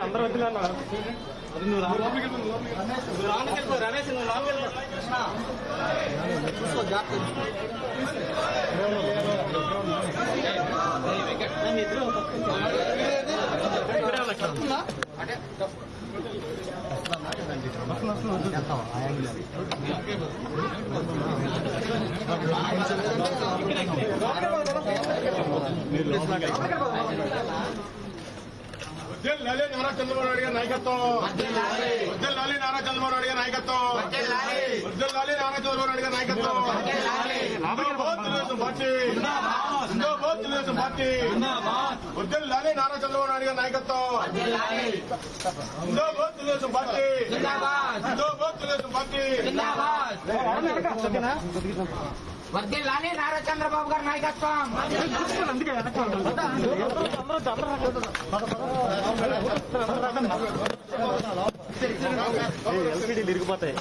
అందరూ వద్దులే అన్న అది నువ్వు రా నువ్వు రానికి వెళ్ళిపో రమేష్ నువ్వు రాను వెళ్ళిపో చూసుకో జాగ్రత్త నేను ఇద్దరు ఉద్యోగ లాలే నారా చంద్రబాబు నాయుడు గారి నాయకత్వం ఉద్యోగ లాలే నారా చంద్రబాబు నాయుడు గారి నాయకత్వం ఉద్యోగ లాలే నారా చంద్రబాబు నాయుడు గారి నాయకత్వం జిందాబాద్ తెలుగుదేశం పార్టీ జిందాబాద్ తెలుగుదేశం పార్టీ ఉద్యోగ లాలే నారా చంద్రబాబు నాయుడు గారి నాయకత్వం జిందాబాద్ తెలుగుదేశం పార్టీ జిందాబాద్ తెలుగుదేశం పార్టీ వర్దిల్లాలి నారా చంద్రబాబు గారి నాయకత్వం ఎల్సీడీ తిరిగిపోతాయి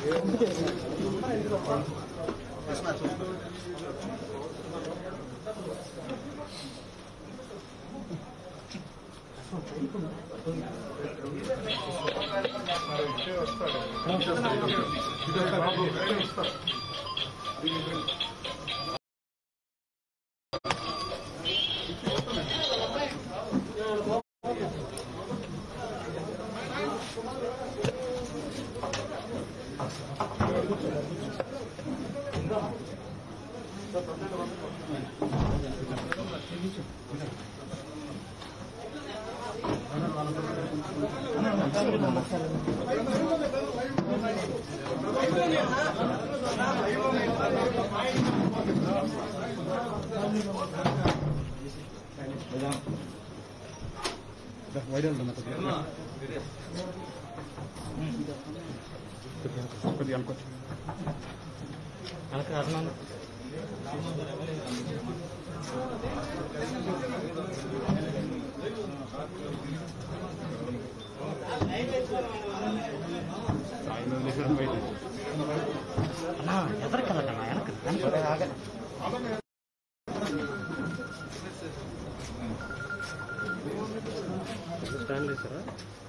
స్టాండ్ వేసారా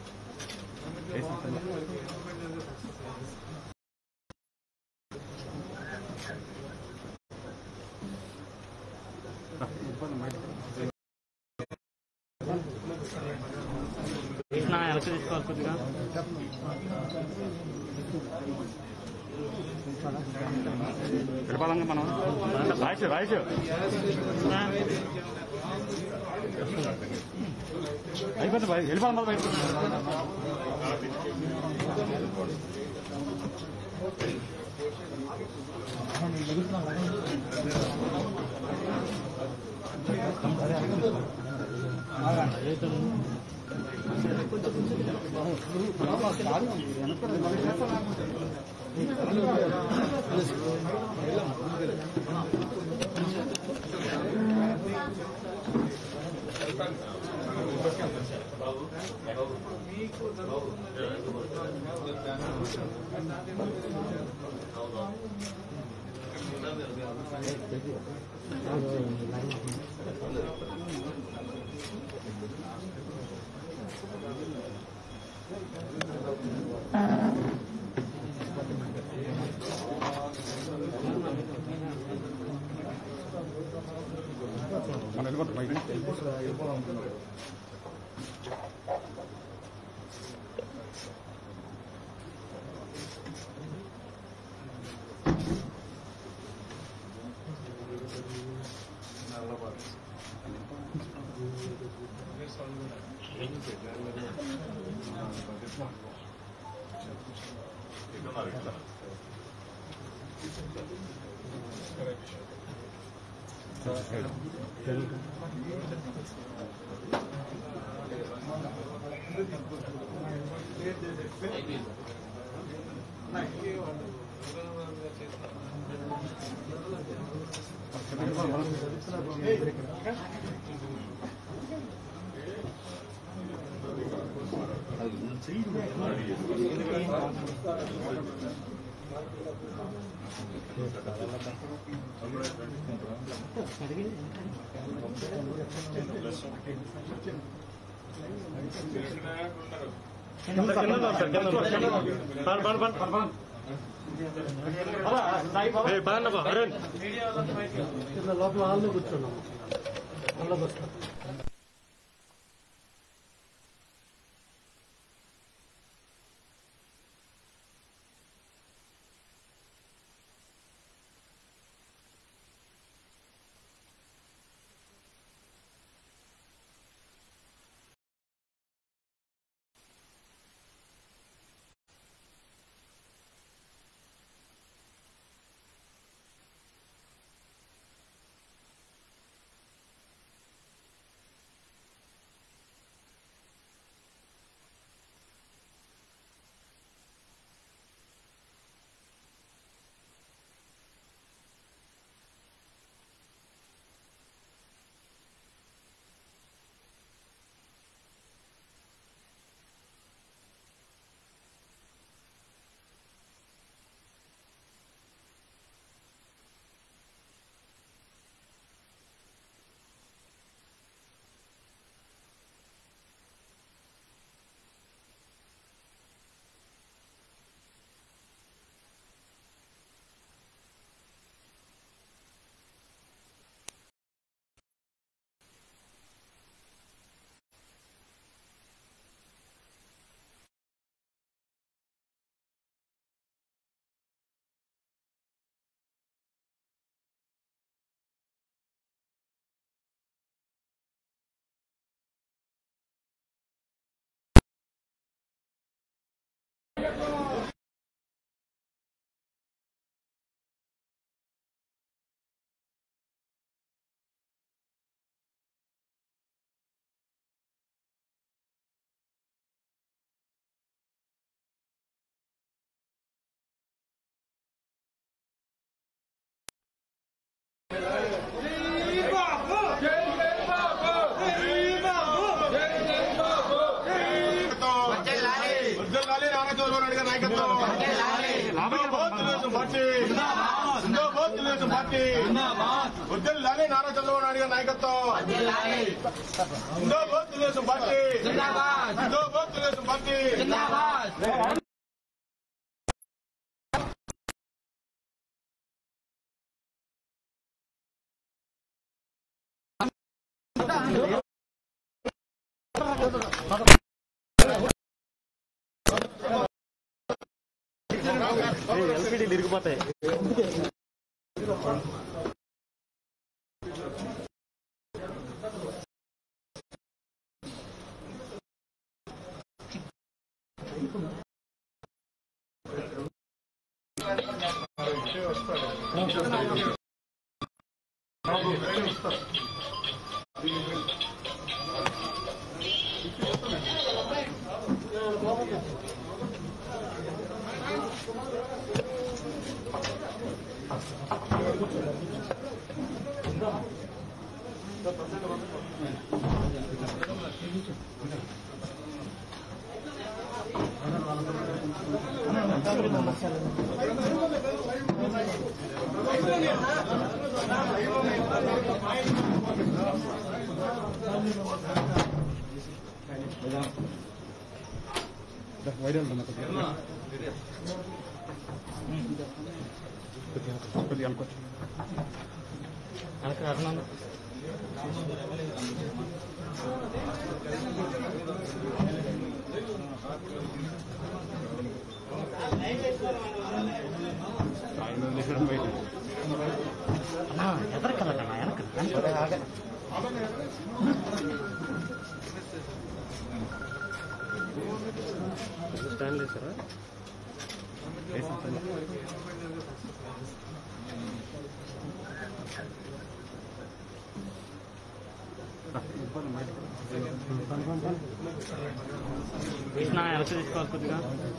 వెనక తీసుకోవాలి కొద్దిగా వెళ్ళిపోదాం మనం రాయచ్చు రాయచ్చు అయిపోతుంది బయట వెళ్ళిపోదాం బయట మనం వెళ్ళిపోతాం బయట లోపల హాల్లో కూర్చున్నాము హాల్లోకి వస్తాం వర్ధిల్లాలి నారా చంద్రబాబు నాయుడు గారి నాయకత్వం జిందాబాద్ తెలుగుదేశం పార్టీ జిందాబాద్ తెలుగుదేశం పార్టీ వర్ధిల్లాలి నారా చంద్రబాబు నాయుడు గారి నాయకత్వం జిందాబాద్ తెలుగుదేశం పార్టీ జిందాబాద్ జిందాబాద్ తెలుగుదేశం పార్టీ జిందాబాద్ కృష్ణ వెనక్కి తీసుకోవాలి కొద్దిగా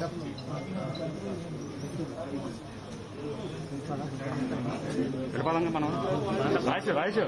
వెళ్ళిపోదాం మనం రాయచ్చు రాయచ్చు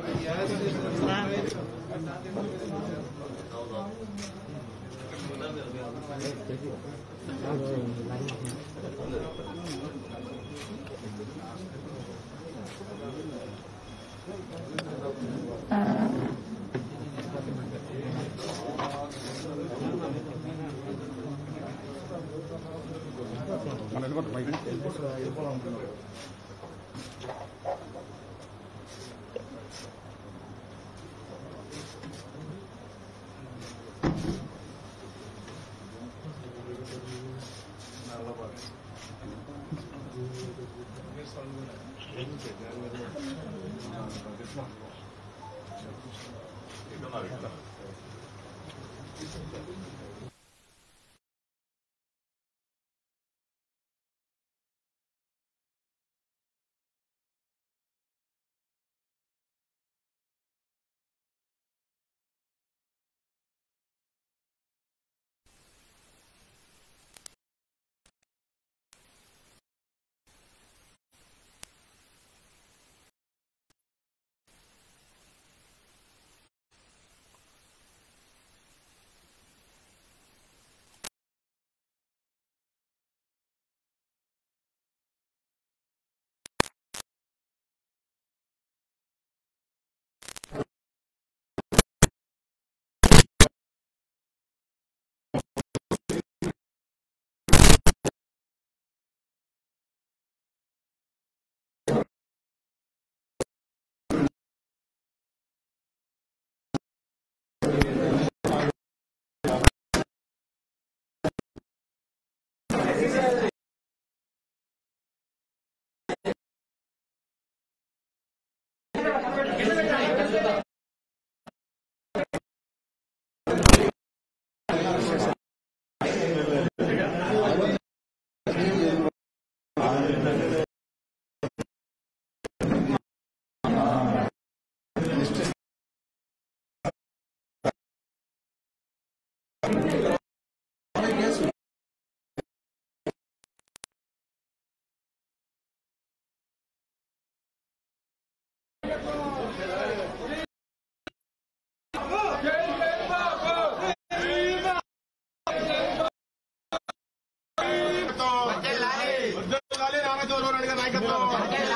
వర్ధిల్లాలి నారా చంద్రబాబు నాయుడు గారి నాయకత్వం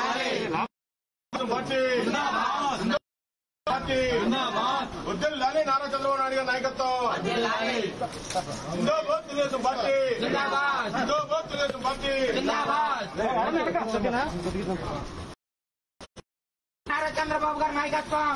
పార్టీ పార్టీ వర్ధిల్లాలి నారా చంద్రబాబు నాయుడు గారి నాయకత్వం జిందాబాద్ తెలుగుదేశం పార్టీ జిందాబాద్ జిందాబాద్ తెలుగుదేశం పార్టీ జిందాబాద్ నారా చంద్రబాబు గారి నాయకత్వం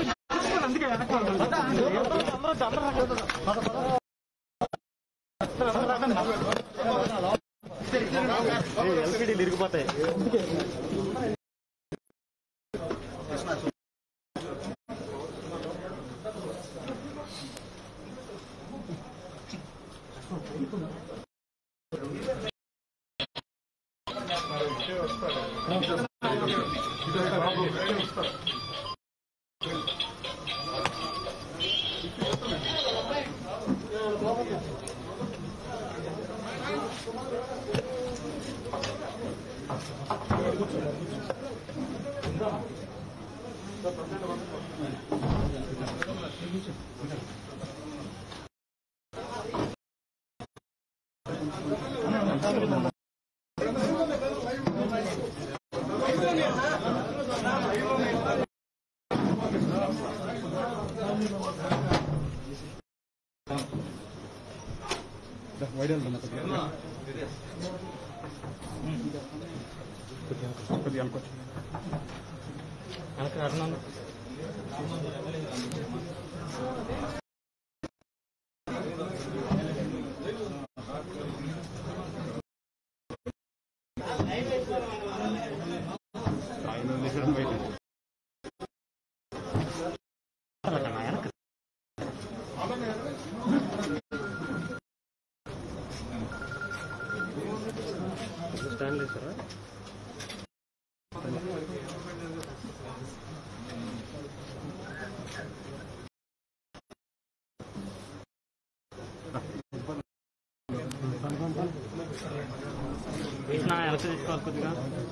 కృష్ణ వెనక్కి తీసుకోవాలి కొద్దిగా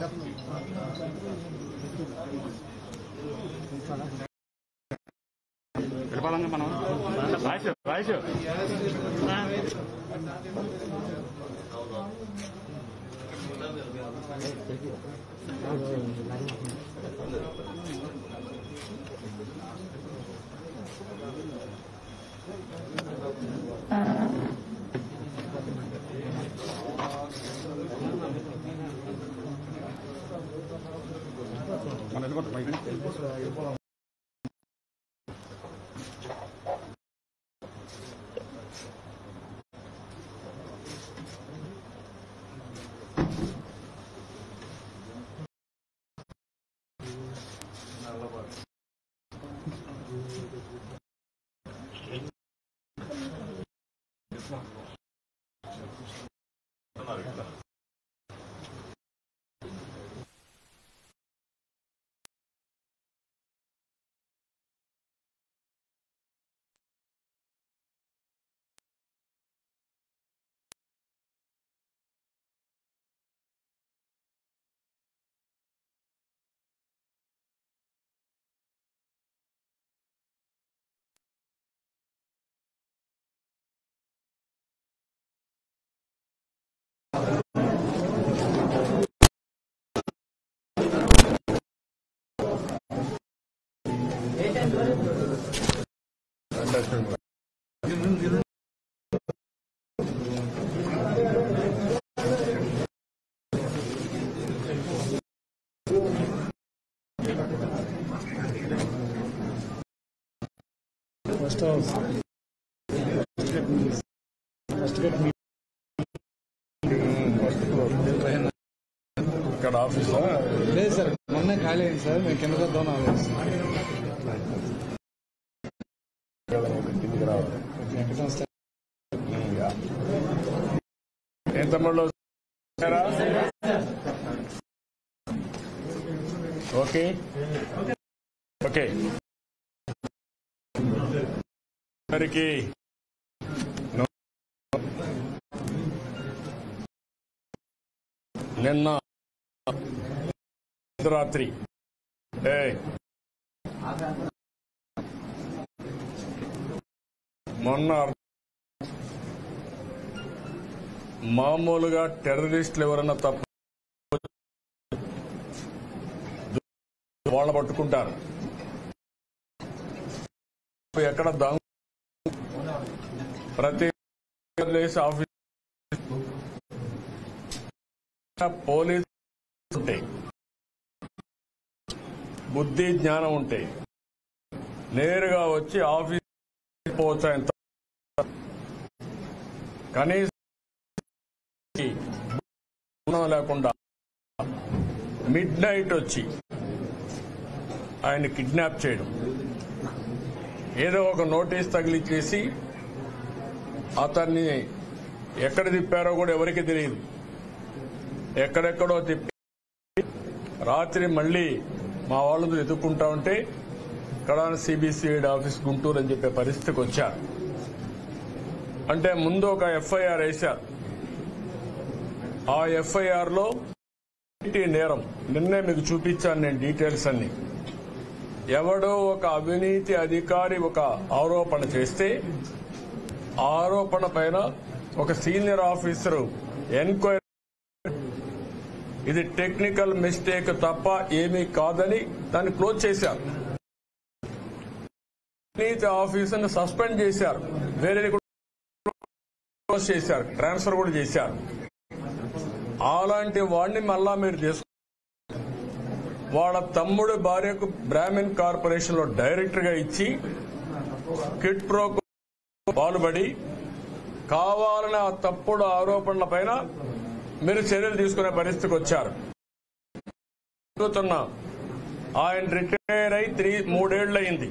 వెళ్ళిపోవాలంగా మనం రాయసు రాయసు ఫస్ట్ హౌస్ ఫస్ట్ గేట్ మీ ఇక్కడ ఆఫీసా లేదు సార్ మొన్నే ఖాళీ అయింది సార్ మేము కిందకు వద్దాం ఆలోచిస్తున్నాం కిందికి రావాలి ఎక్కడ సార్ ఏం తమ్ముళ్ళు వచ్చారా? ఓకే ఓకే అందరికి నిన్న రాత్రి ఏ మొన్న మామూలుగా టెర్రరిస్టులు ఎవరన్నా తప్పు వాళ్ళ పట్టుకుంటారు ఎక్కడ దొంగ ప్రతి ఆంధ్రప్రదేశ్ ఆఫీస్ పోలీస్ ఉంటే బుద్ధి జ్ఞానం ఉంటే నేరుగా వచ్చి ఆఫీస్ పోవచ్చు ఆయన కనీసం జ్ఞానం లేకుండా మిడ్ నైట్ వచ్చి ఆయన కిడ్నాప్ చేయడం ఏదో ఒక నోటీస్ తగిలిచ్చేసి అతన్ని ఎక్కడ తిప్పారో కూడా ఎవరికి తెలియదు ఎక్కడెక్కడో తిప్పి రాత్రి మళ్ళీ మా వాళ్ళు ఎదుర్కొంటా ఉంటే ఇక్కడ సిబిసిఐడి ఆఫీస్ గుంటూరు అని చెప్పే పరిస్థితికి వచ్చారు అంటే ముందు ఒక ఎఫ్ఐఆర్ వేశారు ఆ ఎఫ్ఐఆర్ లో ఇంటి నేరం నిన్నే మీకు చూపించాను నేను డీటెయిల్స్ అన్ని ఎవడో ఒక అవినీతి అధికారి ఒక ఆరోపణ చేస్తే ఆ ఆరోపణ పైన ఒక సీనియర్ ఆఫీసర్ ఎంక్వైరీ ఇది టెక్నికల్ మిస్టేక్ తప్ప ఏమీ కాదని దాన్ని క్లోజ్ చేశారు అవినీతి ఆఫీసర్ని సస్పెండ్ చేశారు వేరే క్లోజ్ చేశారు ట్రాన్స్ఫర్ కూడా చేశారు అలాంటి వాడిని మళ్ళా మీరు తీసుకు వాళ్ళ తమ్ముడు భార్యకు బ్రాహ్మిన్ కార్పొరేషన్ లో డైరెక్టర్ గా ఇచ్చి కిట్ ప్రో పాల్పడి కావాలని ఆ తప్పుడు ఆరోపణల పైన మీరు చర్యలు తీసుకునే పరిస్థితికి వచ్చారు అడుగుతున్నా ఆయన రిటైర్ అయి త్రీ మూడేళ్లు అయింది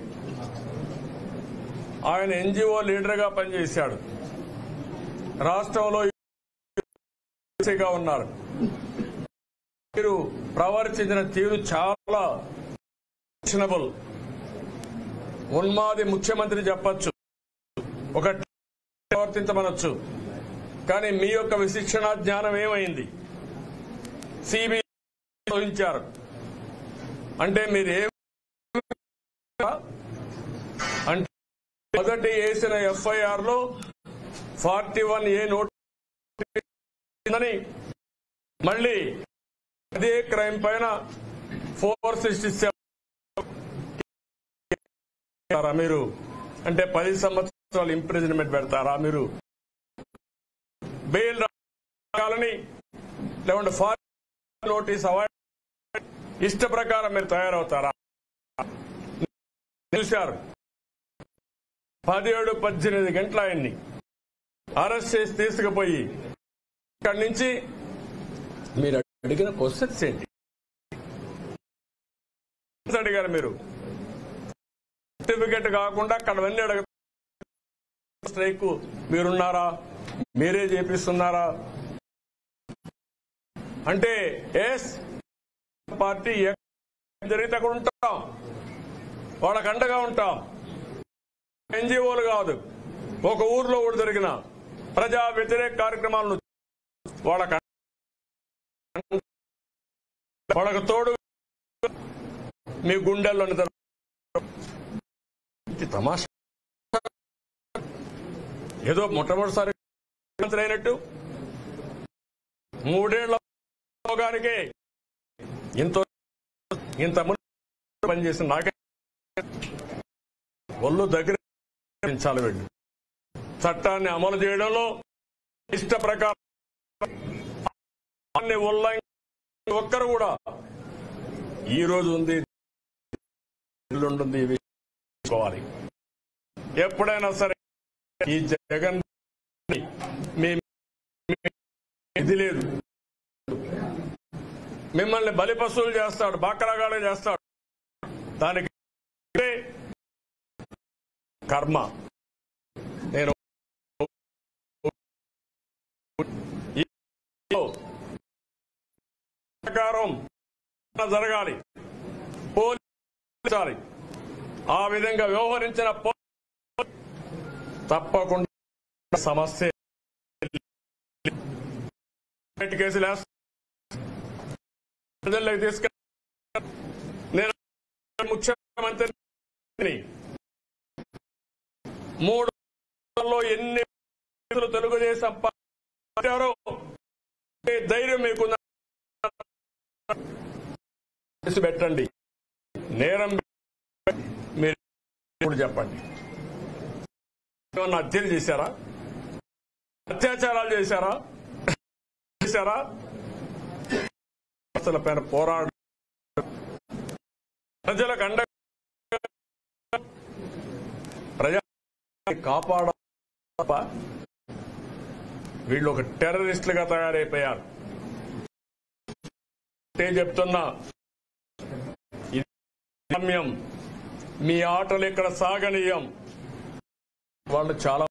ఆయన ఎన్జిఓ లీడర్ గా పనిచేశాడు రాష్ట్రంలో గా ఉన్నారు మీరు ప్రవర్తించిన తీరు చాలా క్వశ్చనబుల్ ఉన్మాది ముఖ్యమంత్రి చెప్పచ్చు ఒక ప్రవర్తించమనొచ్చు కానీ మీ యొక్క విశిక్షణ జ్ఞానం ఏమైంది సిబిఐ ఊహించారు అంటే మీరు ఏం అంటే మొదటి వేసిన ఎఫ్ఐఆర్ లో ఫార్టీ వన్ ఏ నోట్ అని మళ్ళీ అదే క్రైమ్ పైన ఫోర్ సిక్స్టీ సెవెన్ మీరు అంటే పది సంవత్సరాలు సంవత్సరాలు ఇంప్రిజన్మెంట్ పెడతారా మీరు బెయిల్ రావాలని లేకుంటే ఫారెన్ నోటీస్ అవాయిడ్ ఇష్ట ప్రకారం మీరు తయారవుతారా చూశారు పదిహేడు పద్దెనిమిది గంటల ఆయన్ని అరెస్ట్ చేసి తీసుకుపోయి ఇక్కడి నుంచి మీరు అడిగిన క్వశ్చన్స్ ఏంటి అడిగారు మీరు సర్టిఫికెట్ కాకుండా అక్కడ వెళ్ళి అడగ స్ట్రైక్ మీరున్నారా మీరే చేపిస్తున్నారా అంటే ఎస్ పార్టీ ఎక్కడ జరిగితే అక్కడ ఉంటాం వాళ్ళకు అండగా ఉంటాం ఎన్జిఓలు కాదు ఒక ఊర్లో కూడా జరిగిన ప్రజా వ్యతిరేక కార్యక్రమాలను వాళ్ళకు వాళ్ళకు తోడు మీ గుండెల్లో నిద్ర- ఇది తమాషా ఏదో మొట్టమొదటిసారి ముఖ్యమంత్రి అయినట్టు మూడేళ్ల రోగానికే ఇంత ఇంత ముందు పనిచేసిన నాకే ఒళ్ళు దగ్గర పెంచాలి వీళ్ళు చట్టాన్ని అమలు చేయడంలో ఇష్ట ప్రకారం దాన్ని ఉల్లంఘ ఒక్కరు కూడా ఈ రోజు ఉంది ఎల్లుంటుంది ఈ విషయం తెలుసుకోవాలి ఎప్పుడైనా సరే ఈ జగన్ మీ మీ- ఇది లేదు మిమ్మల్ని బలిపశువులు చేస్తాడు బాకరాగాడే చేస్తాడు దానికి కర్మ నేను ఈ ప్రకారం జరగాలి పోలీసాలి ఆ విధంగా వ్యవహరించిన పో- తప్పకుండా సమస్య బయట కేసులు వేస్తా ప్రజల్లోకి తీసుకు నేను ముఖ్యమంత్రిని మూడు లో ఎన్ని కేసులు తెలుగుదేశం పార్టీ ధైర్యం మీకుందా కేసు పెట్టండి నేరం మీరు ఇప్పుడు చెప్పండి ఏమన్నా హత్యలు చేశారా అత్యాచారాలు చేశారా చేశారా అసలు పైన పోరాడు ప్రజలకు అండ ప్రజా కాపాడ తప్ప వీళ్ళు ఒక టెర్రరిస్టులుగా తయారైపోయారు అంటే చెప్తున్నా ఇది గమ్యం మీ ఆటలు ఇక్కడ సాగనీయం వాళ్ళు చాలా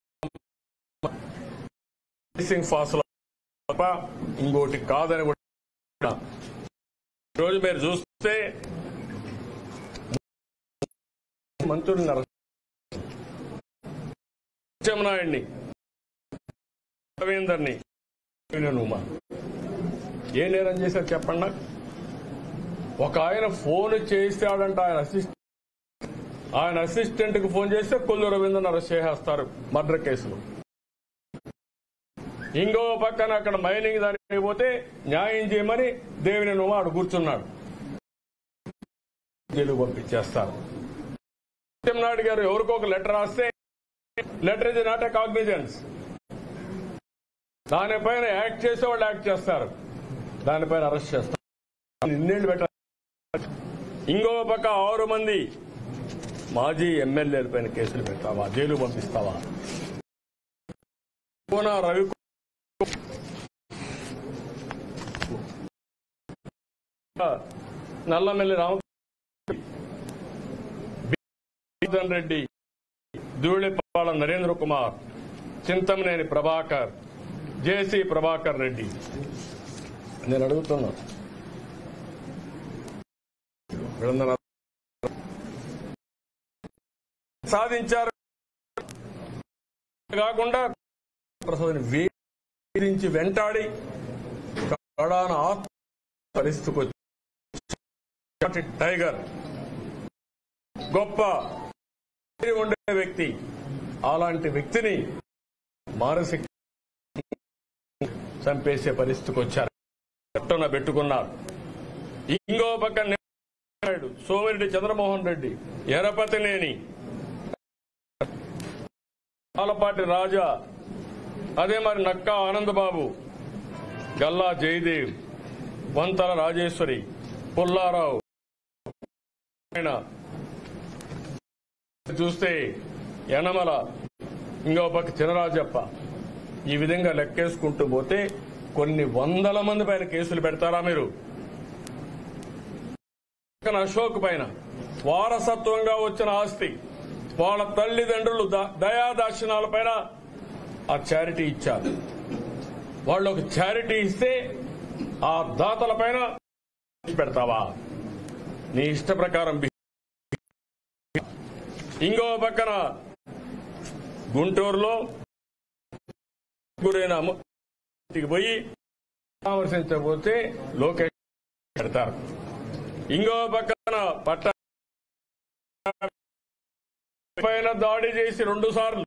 మిస్సింగ్ ఫాస్ట్ తప్ప ఇంకోటి కాదని కూడా ఈరోజు మీరు చూస్తే మంత్రులు నాయుడిని రవీందర్ని నువ్వు ఏ నేరం చేశారు చెప్పండి నాకు ఒక ఆయన ఫోన్ చేస్తాడంట ఆయన అసిస్టెంట్ ఆయన అసిస్టెంట్ కి ఫోన్ చేస్తే కొల్లు రవీంద్రని అరెస్ట్ చేసేస్తారు మర్డర్ కేసులో ఇంకో పక్కన అక్కడ మైనింగ్ దానికి పోతే న్యాయం చేయమని దేవిని నువ్వు ఆడు కూర్చున్నాడు జైలు పంపించేస్తారు నాయుడు గారు ఎవరికో ఒక లెటర్ రాస్తే letter is not a cognizance దానిపైన యాక్ట్ చేసే వాళ్ళు యాక్ట్ చేస్తారు దానిపైన అరెస్ట్ చేస్తారు ఇన్నేళ్లు పెట్టాలి ఇంకో పక్క ఆరు మంది మాజీ ఎమ్మెల్యేల పైన కేసులు పెడతావా జైలు పంపిస్తావా కోన రవి నల్లమెల్లి రామ బిజన్ రెడ్డి ధూళిపాళ నరేంద్ర కుమార్ చింతమనేని ప్రభాకర్ జేసీ ప్రభాకర్ రెడ్డి నేను అడుగుతున్నా వీళ్ళందరూ సాధించారు కాకుండా ప్రసాద్ని వేధించి వెంటాడి కడాన ఆత్మ పరిస్థితికి వచ్చి టైగర్ గొప్ప ధైర్యం ఉండే వ్యక్తి అలాంటి వ్యక్తిని మానసిక చంపేసే పరిస్థితికి వచ్చారు పట్టున పెట్టుకున్నారు ఇంకో పక్క నాయుడు సోమిరెడ్డి చంద్రమోహన్ రెడ్డి ఎరపతినేని ఆలపాటి రాజా అదే మరి నక్కా ఆనందబాబు గల్లా జయదేవ్ వంతల రాజేశ్వరి పుల్లారావు ఆయన చూస్తే యనమల ఇంకో పక్క చినరాజప్ప ఈ విధంగా లెక్కేసుకుంటూ పోతే కొన్ని వందల మంది పైన కేసులు పెడతారా మీరు పక్కన అశోక్ పైన వారసత్వంగా వచ్చిన ఆస్తి వాళ్ళ తల్లిదండ్రులు ద- దయాదాక్షిణాల పైన ఆ చారిటీ ఇచ్చారు వాళ్ళు ఒక చారిటీ ఇస్తే ఆ దాతల పైన పెడతావా నీ ఇష్ట ప్రకారం బి- ఇంకో పక్కన గుంటూరులో గురైన అమ్మ- ఇంటికి పోయి పరామర్శించకపోతే లోకేష్ పెడతారు ఇంకో పక్కన పట్ట పైన దాడి చేసి రెండు సార్లు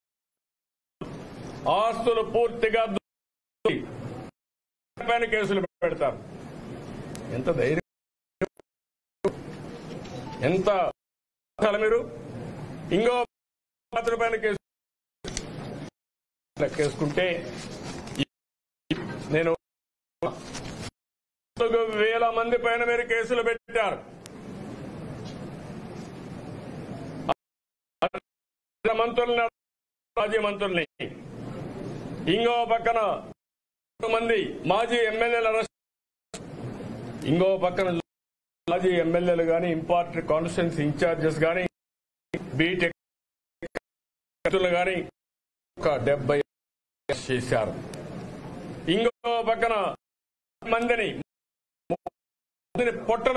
ఆస్తులు పూర్తిగా దు- పైన కేసులు పెడతారు ఎంత ధైర్యం ఎంత అసలు మీరు ఇంకో పాత్ర పైన కేసు లెక్కేసుకుంటే నేను నాలుగు వేల మంది పైన మీరు కేసులు పెట్టారు మంత్రుల్ని మాజీ మంత్రుల్ని ఇంకో పక్కన మంది మాజీ ఎమ్మెల్యేల అరెస్ట్ ఇంకో పక్కన మాజీ ఎమ్మెల్యేలు గాని ఇంపార్టెంట్ కాన్స్టిట్యున్సీ ఇన్ఛార్జెస్ గాని బీటెక్ గాని ఒక డెబ్బై చేశారు ఇంకో పక్కన మందిని మందిని పొట్టన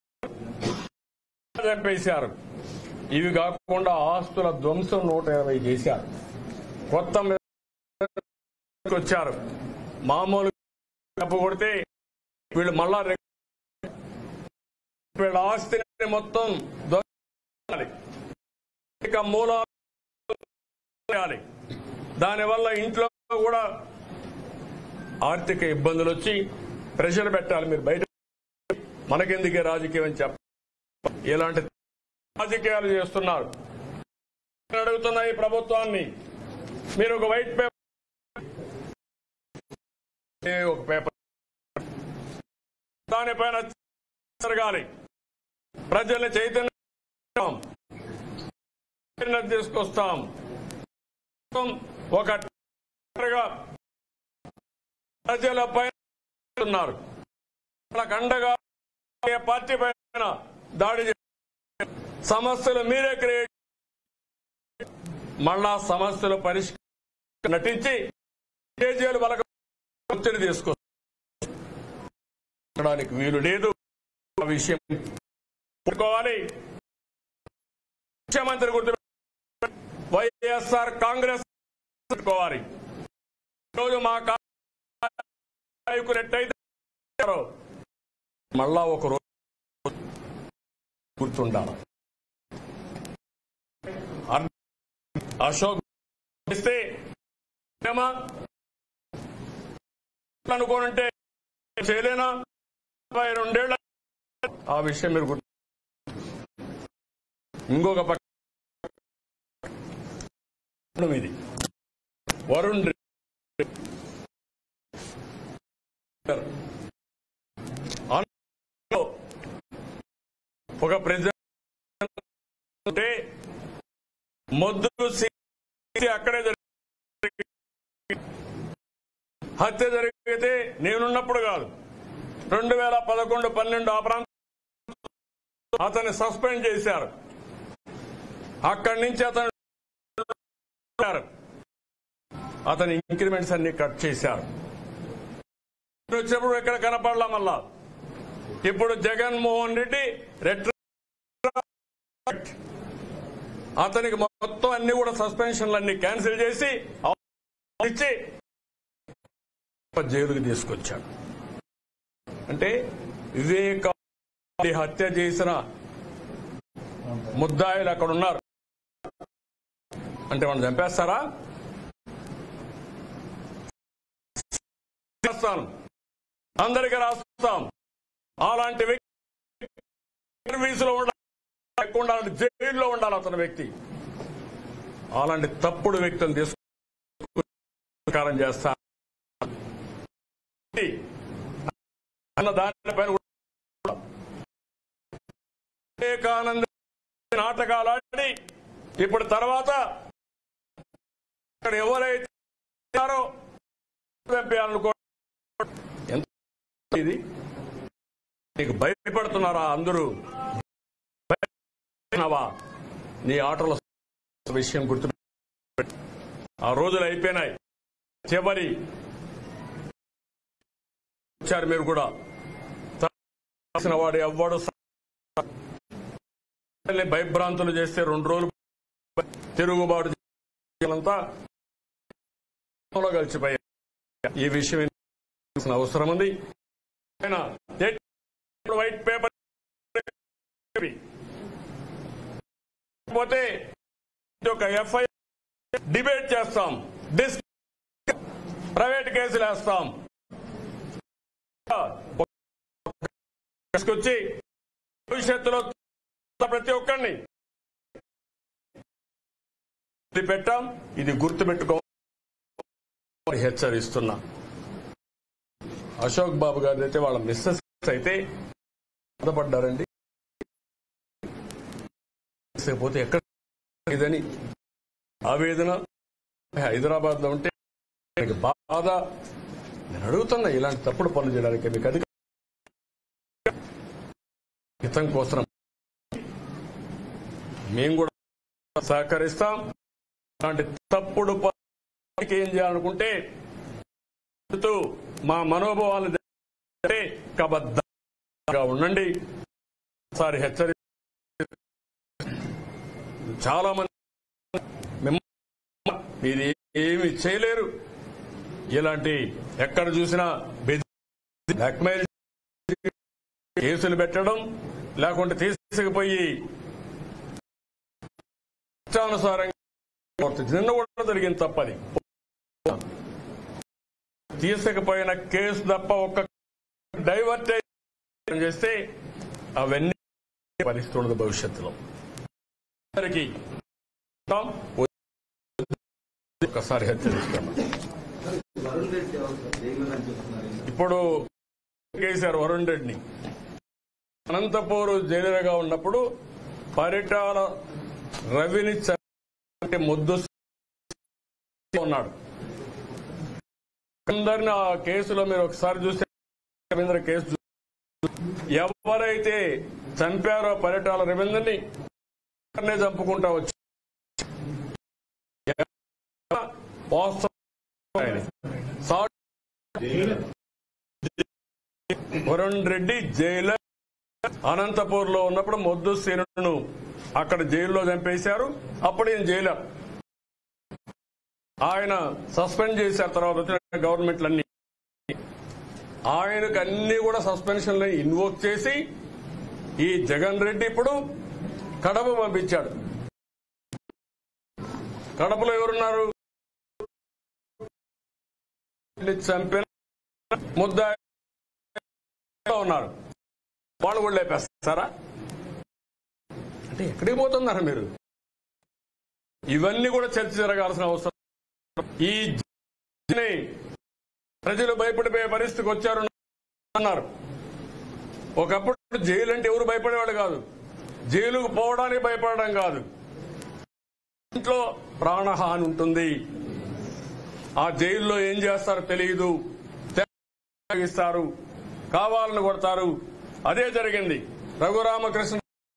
చంపేశారు ఇవి కాకుండా ఆస్తుల ధ్వంసం నూట ఇరవై చేశారు కొత్త మీద వచ్చారు మామూలు డబ్బు కొడితే వీళ్ళు మళ్ళా రె- వీళ్ళ ఆస్తిని మొత్తం దొంగలి ఇక మూలాలు చేయాలి. దానివల్ల ఇంట్లో కూడా ఆర్థిక ఇబ్బందులు వచ్చి ప్రెషర్ పెట్టాలి మీరు బయట మనకెందుకే రాజకీయం అని చెప్ప ఇలాంటి రాజకీయాలు చేస్తున్నారు నేను అడుగుతున్నా ఈ ప్రభుత్వాన్ని మీరు ఒక వైట్ పేపర్ ఏ ఒక పేపర్ దానిపైన జరగాలి ప్రజల్ని చైతన్యం చైతన్యం తీసుకొస్తాం ఒక గా ప్రజల పైన ఉన్నారు వాళ్ళకు అండగా ఏ పార్టీ పైన దాడి చే- సమస్యలు మీరే క్రియేట్ మళ్ళా సమస్యలు పరిష్కారం నటించి కేజీలు వాళ్ళకు ఒత్తిడి తీసుకొచ్చడానికి వీలు లేదు ఆ విషయం పెట్టుకోవాలి ముఖ్యమంత్రి గుర్తు వైఎస్ఆర్ కాంగ్రెస్ పెట్టుకోవాలి ఈరోజు మా కా- నాయకులు ఎట్టయితే చేశారో, మళ్ళా ఒక రోజు గుర్తుండాలి అర్- అశోక్ ఇస్తే ఏమా అనుకోనంటే చేయలేనా ముప్పై రెండేళ్ల ఆ విషయం మీరు గుర్తు ఇంకొక పక్క ఇది వరుణ్ రెడ్డి అందులో ఒక ప్రెసిడెంట్ ఉంటే మొద్దు సీసీ అక్కడే జరిగింది హత్య జరిగితే నేనున్నప్పుడు కాదు రెండు వేల పదకొండు పన్నెండు ఆ ప్రాంతం అతన్ని సస్పెండ్ చేశారు అక్కడి నుంచి అతను అతని ఇంక్రిమెంట్స్ అన్ని కట్ చేశారు ఇప్పుడు వచ్చినప్పుడు ఎక్కడ కనపడలా మళ్ళా ఇప్పుడు జగన్మోహన్ రెడ్డి రెట్రో అతనికి మొత్తం అన్ని కూడా సస్పెన్షన్లు అన్ని క్యాన్సిల్ చేసి ఇచ్చి జైలుకి తీసుకొచ్చాడు అంటే వివేక హత్య చేసిన ముద్దాయిలు అక్కడ ఉన్నారు అంటే మనం చంపేస్తారా చేస్తాను అందరికీ రాస్తాం అలాంటి వ్యక్తి సర్వీసులో ఉండాలి ఎక్కువ ఉండాలి జైల్లో ఉండాలి అతని వ్యక్తి అలాంటి తప్పుడు వ్యక్తులను తీసుకుని చేస్తా అన్న దానిపైన కూడా వివేకానంద నాటకాలు ఆడి ఇప్పుడు తర్వాత ఇక్కడ ఎవరైతే ఉన్నారో పంపించాలనుకో ఎంత ఇది నీకు భయపడుతున్నారా అందరూ భయపడుతున్నావా? నీ ఆటల విషయం గుర్తు ఆ రోజులు అయిపోయినాయి చివరి వచ్చారు మీరు కూడా రాసిన వాడు ఎవ్వడు భయభ్రాంతులు చేస్తే రెండు రోజులు తిరుగుబాటు చేయాలంతా కలిసిపోయారు ఈ విషయం తెలియాల్సిన అవసరం ఉంది ఆయన వైట్ పేపర్ పోతే ఒక ఎఫ్ఐఆర్ డిబేట్ చేస్తాం డిస్ ప్రైవేట్ కేసులు వేస్తాం తీసుకొచ్చి భవిష్యత్తులో ప్రతి ఒక్కరిని ఇది పెట్టాం ఇది గుర్తుపెట్టుకో హెచ్చరిస్తున్నా అశోక్ బాబు గారి అయితే వాళ్ళ మిస్సెస్ అయితే బాధపడ్డారండి పోతే ఎక్కడ ఇదని ఆవేదన హైదరాబాద్ లో ఉంటే మీకు బాధ నేను అడుగుతున్నా ఇలాంటి తప్పుడు పనులు చేయడానికి మీకు అధిక హితం కోసం మేము కూడా సహకరిస్తాం అలాంటి తప్పుడు పనులకి ఏం చేయాలనుకుంటే చెబుతూ మా మనోభావాలు దెబ్బతింటే కబద్దంగా ఉండండి ఒకసారి హెచ్చరి చాలా మంది మిమ్మల్ని మీరు ఏమి చేయలేరు ఇలాంటి ఎక్కడ చూసినా బ్లాక్మెయిల్ కేసులు పెట్టడం లేకుంటే తీసుకుపోయి ఇష్టానుసారంగా నిన్న కూడా జరిగింది తప్పది తీసుకుపోయిన కేసు తప్ప ఒక్క డైవర్ట్ చేస్తే అవన్నీ పరిస్థితి భవిష్యత్తులో అందరికీ ఒకసారి హెచ్చరిస్తాను ఇప్పుడు కేసీఆర్ వరుణ్ రెడ్డిని అనంతపూర్ జైలుగా ఉన్నప్పుడు పరిటాల రవిని చంపే ముద్దు ఉన్నాడు అందరిని ఆ కేసులో మీరు ఒకసారి చూస్తే రవీంద్ర కేసు చూ- ఎవరైతే చంపారో పరిటాల రవీంద్రని అక్కడనే చంపుకుంటా వచ్చి వాస్తవం ఆయన. సా- వరుణ్ రెడ్డి జైలర్ అనంతపూర్ లో ఉన్నప్పుడు మొద్దు శ్రీను అక్కడ జైల్లో చంపేశారు అప్పుడు ఈయన జైలర్ ఆయన సస్పెండ్ చేశారు తర్వాత వచ్చిన గవర్నమెంట్లన్నీ ఆయనకు అన్ని కూడా సస్పెన్షన్ ఇన్వోక్ చేసి ఈ జగన్ రెడ్డి ఇప్పుడు కడప పంపించాడు కడపలో ఎవరున్నారు చంపిన ముద్ద ఉన్నారు వాళ్ళు కూడా లేపేస్తారా అంటే ఎక్కడికి పోతున్నారు మీరు ఇవన్నీ కూడా చర్చ జరగాల్సిన అవసరం ఈ ని ప్రజలు భయపడిపోయే పరిస్థితికి వచ్చారు అన్నారు ఒకప్పుడు జైలు అంటే ఎవరు భయపడేవాడు కాదు జైలుకు పోవడానికి భయపడడం కాదు ఇంట్లో ప్రాణహాని ఉంటుంది ఆ జైల్లో ఏం చేస్తారో తెలియదు ఇస్తారు కావాలని కొడతారు అదే జరిగింది రఘురామకృష్ణ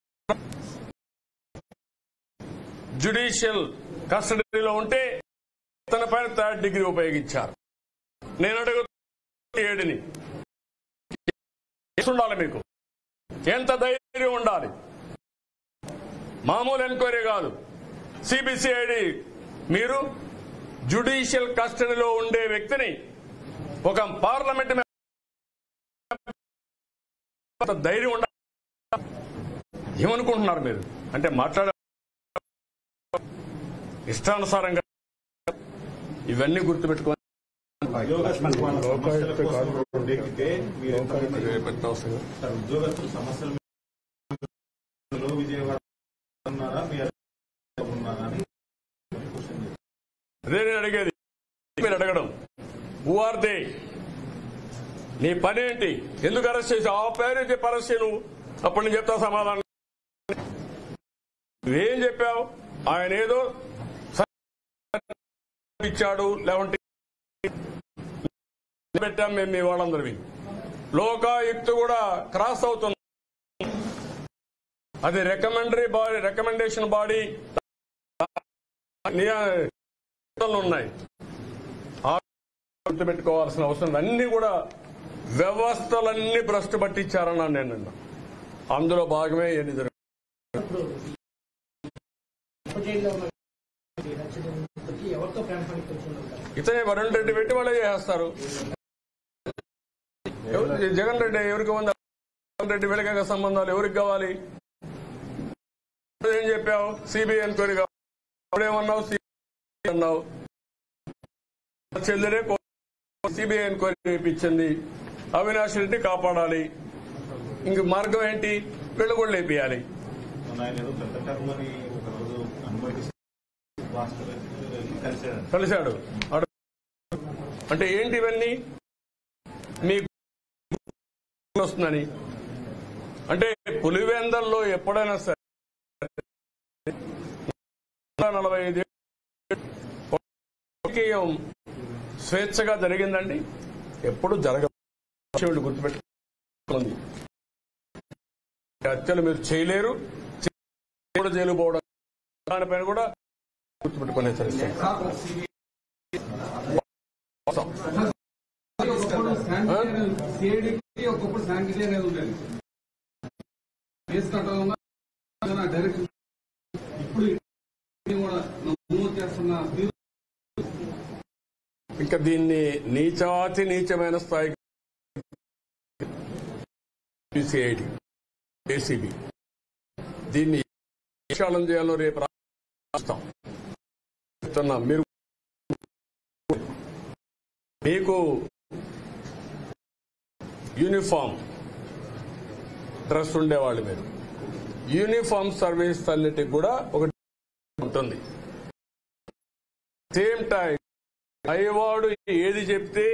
జ్యుడిషియల్ కస్టడీలో ఉంటే తన పైన థర్డ్ డిగ్రీ ఉపయోగించారు నేను అడుగు ఏడిని ఉండాలి మీకు ఎంత ధైర్యం ఉండాలి మామూలు ఎంక్వైరీ కాదు సిబిసిఐడి మీరు జ్యుడిషియల్ కస్టడీలో ఉండే వ్యక్తిని ఒక పార్లమెంట్ మెంబర్ ధైర్యం ఉండాలి ఏమనుకుంటున్నారు మీరు అంటే మాట్లాడ ఇష్టానుసారంగా ఇవన్నీ గుర్తుపెట్టుకోవాలి ఉద్యోగస్తుల సమస్యల కోసం వ్యక్తితే మీరు ఎంతమంది పెట్టవలసింది. సార్, ఉద్యోగస్తుల సమస్యల మీద విజయవాడ ఉన్నారా మీరు ఉన్నారా అని అదే నేను అడిగేది మీరు అడగడం హూ ఆర్ దే నీ పని ఏంటి ఎందుకు అరెస్ట్ చేసి ఆ పేరు చెప్పి అరెస్ట్ చేయి నువ్వు అప్పుడు నేను చెప్తా సమాధానం నువ్వేం చెప్పావు ఆయన ఏదో ఇచ్చాడు లేకుంటే పెట్టాం మేము మీ వాళ్ళందరివి లోకాయుక్త కూడా క్రాస్ అవుతుంది అది రికమెండరీ బాడీ రికమెండేషన్ బాడీ ఉన్నాయి ఆ గుర్తుపెట్టుకోవాల్సిన అవసరం లేదు. అన్ని కూడా వ్యవస్థలన్నీ భ్రష్టు పట్టించారన్నాను నేను నిన్న అందులో భాగమే ఎన్ని జరిగింది ఎవరితో ప్రేమ పని కూర్చుంటారు ఇతనే వరుణ్ రెడ్డి పెట్టి వాళ్ళే చేస్తారు ఎవరు- జగన్ రెడ్డి ఎవరికి ఉంది జగన్ రెడ్డి వెలక సంబంధాలు ఎవరికి కావాలి ఏం చెప్పావు సిబిఐ ఎంక్వైరీ కావాలి అప్పుడేమన్నావు సిబిఐ అన్నావు చెల్లెలే సిబిఐ ఎంక్వైరీ చేయించింది అవినాష్ రెడ్డి కాపాడాలి ఇంక మార్గం ఏంటి వీళ్ళు కూడా లేపియాలి ఆయన ఏదో పెద్ద కర్మని ఒకరోజు అనుమతిస్తే వాస్తవానికి కలిసాడు కలిశాడు అడు- అంటే ఏంటి ఇవన్నీ మీ వస్తుందని అంటే పులివెందల్లో ఎప్పుడైనా సరే నలభై ఐదు రాజకీయం స్వేచ్ఛగా జరిగిందండి ఎప్పుడు జరగదు గుర్తుపెట్టుకుంది హత్యలు మీరు చేయలేరు కూడా జైలు పోవడం దానిపైన కూడా గుర్తుపెట్టుకునే హెచ్చరిస్తాను సిఐడికి ఒకప్పుడు శాంక్షన్ అనేది ఉండేది కేసు కట్టకుండా డైరెక్ట్ ఇప్పుడు ఇది కూడా నమోదు చేస్తున్న తీరు ఇంకా దీన్ని నీచాతి నీచమైన స్థాయికి సిఐడి ఏసీబీ దీన్ని విశాలం చేయాలో రేపు రాస్తాం చెప్తున్నా మీరు మీకు యూనిఫామ్ డ్రెస్ ఉండేవాళ్ళు మీరు యూనిఫామ్ సర్వీస్ అన్నిటికి కూడా ఒక ఉంటుంది సేమ్ టైం అయ్యవాడు ఏది చెప్తే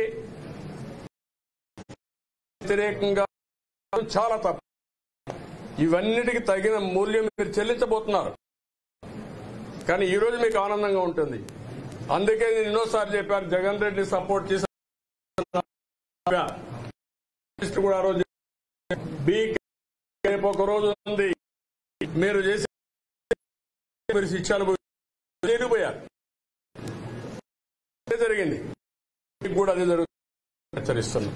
వ్యతిరేకంగా చాలా తప్పు ఇవన్నిటికి తగిన మూల్యం మీరు చెల్లించబోతున్నారు కానీ ఈ రోజు మీకు ఆనందంగా ఉంటుంది అందుకే నేను ఎన్నోసార్లు చెప్పాను జగన్ రెడ్డి సపోర్ట్ చేసి కూడా ఆ రోజు బీ రేపు ఒక రోజు ఉంది మీరు చేసే మీరు శిక్ష అనుభవి జరిగిపోయారు అదే జరిగింది మీకు కూడా అదే జరుగుతుంది హెచ్చరిస్తున్నాం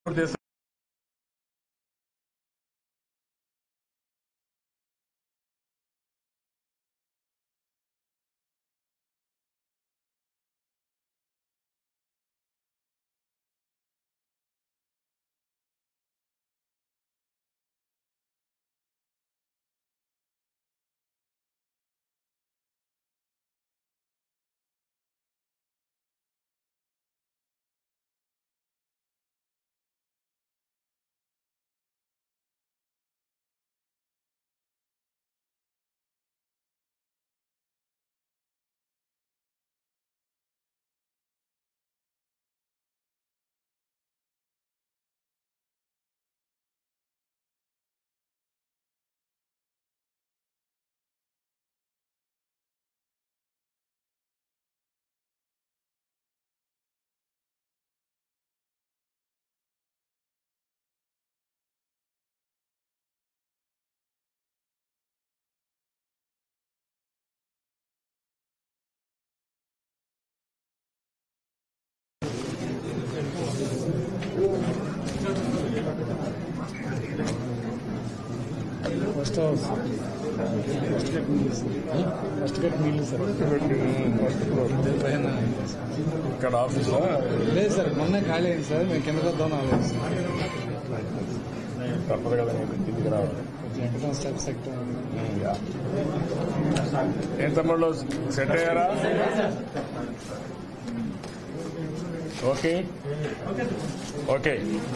తీసు- ఫస్ట్ హౌస్ ఫస్ట్ కట్ నీళ్ళు సార్ ఫస్ట్ కట్ నీళ్ళు సార్ పైన ఇక్కడ ఆఫీసా లేదు సార్ మొన్న ఖాళీ అయింది సార్ మేము కిందకు వద్దాం ఆలోచన తప్పదు కదా నీకు కిందికి రావాలి ఎక్కడం స్టెప్స్ ఎక్కడం ఏం తమ్ముళ్ళు సెట్ అయ్యారా ఓకే ఓకే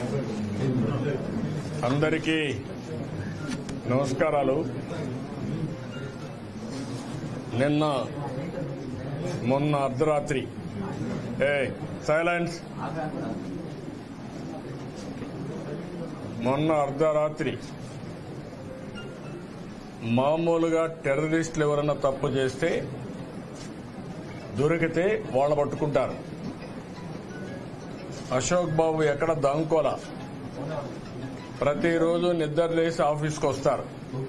అందరికీ నమస్కారాలు నిన్న మొన్న అర్ధరాత్రి ఏ సైలెన్స్ మొన్న అర్ధరాత్రి మామూలుగా టెర్రరిస్టులు ఎవరైనా తప్పు చేస్తే దొరికితే వాళ్ళ పట్టుకుంటారు అశోక్ బాబు ఎక్కడ దాంకోలా ప్రతిరోజు నిద్ర లేసి ఆఫీస్కి వస్తారు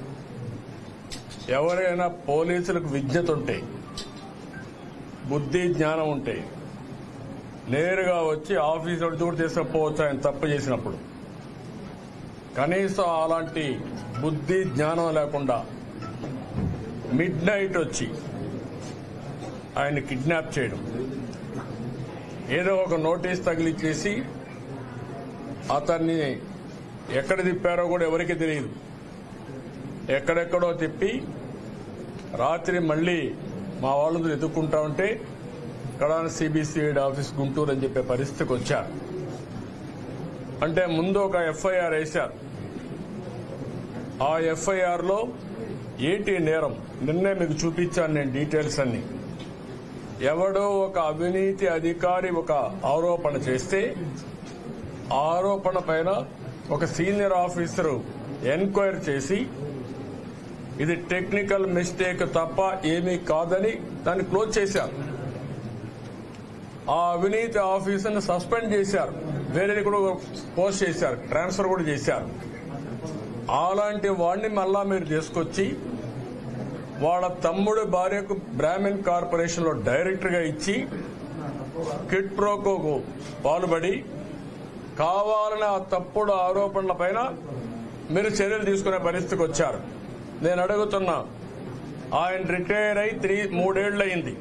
ఎవరైనా పోలీసులకు విజ్ఞత ఉంటే బుద్ధి జ్ఞానం ఉంటే నేరుగా వచ్చి ఆఫీస్ కూడా తీసుకుపోవచ్చు ఆయన తప్పు చేసినప్పుడు కనీసం అలాంటి బుద్ధి జ్ఞానం లేకుండా మిడ్ నైట్ వచ్చి ఆయన కిడ్నాప్ చేయడం ఏదో ఒక నోటీస్ తగిలిచ్చేసి అతన్ని ఎక్కడ తిప్పారో కూడా ఎవరికి తెలియదు ఎక్కడెక్కడో తిప్పి రాత్రి మళ్ళీ మా వాళ్ళు ఎదుర్కొంటా ఉంటే ఇక్కడ సిబిసిఐడి ఆఫీస్ గుంటూరు అని చెప్పే పరిస్థితికి వచ్చారు అంటే ముందు ఒక ఎఫ్ఐఆర్ వేశారు ఆ ఎఫ్ఐఆర్ లో ఏంటి నేరం నిన్నే మీకు చూపించాను నేను డీటెయిల్స్ అన్ని ఎవడో ఒక అవినీతి అధికారి ఒక ఆరోపణ చేస్తే ఆ ఆరోపణ పైన ఒక సీనియర్ ఆఫీసర్ ఎంక్వైరీ చేసి ఇది టెక్నికల్ మిస్టేక్ తప్ప ఏమీ కాదని దాన్ని క్లోజ్ చేశారు ఆ అవినీతి ఆఫీసర్ని సస్పెండ్ చేశారు వేరే కూడా పోస్ట్ చేశారు ట్రాన్స్ఫర్ కూడా చేశారు అలాంటి వాడిని మళ్ళా మీరు తీసుకొచ్చి వాళ్ళ తమ్ముడు భార్యకు బ్రాహ్మిన్ కార్పొరేషన్ లో డైరెక్టర్ గా ఇచ్చి కిట్ ప్రోకోకు పాల్పడి కావాలని ఆ తప్పుడు ఆరోపణల పైన మీరు చర్యలు తీసుకునే పరిస్థితికి వచ్చారు నేను అడుగుతున్నా ఆయన రిటైర్ అయి త్రీ మూడేళ్లు అయింది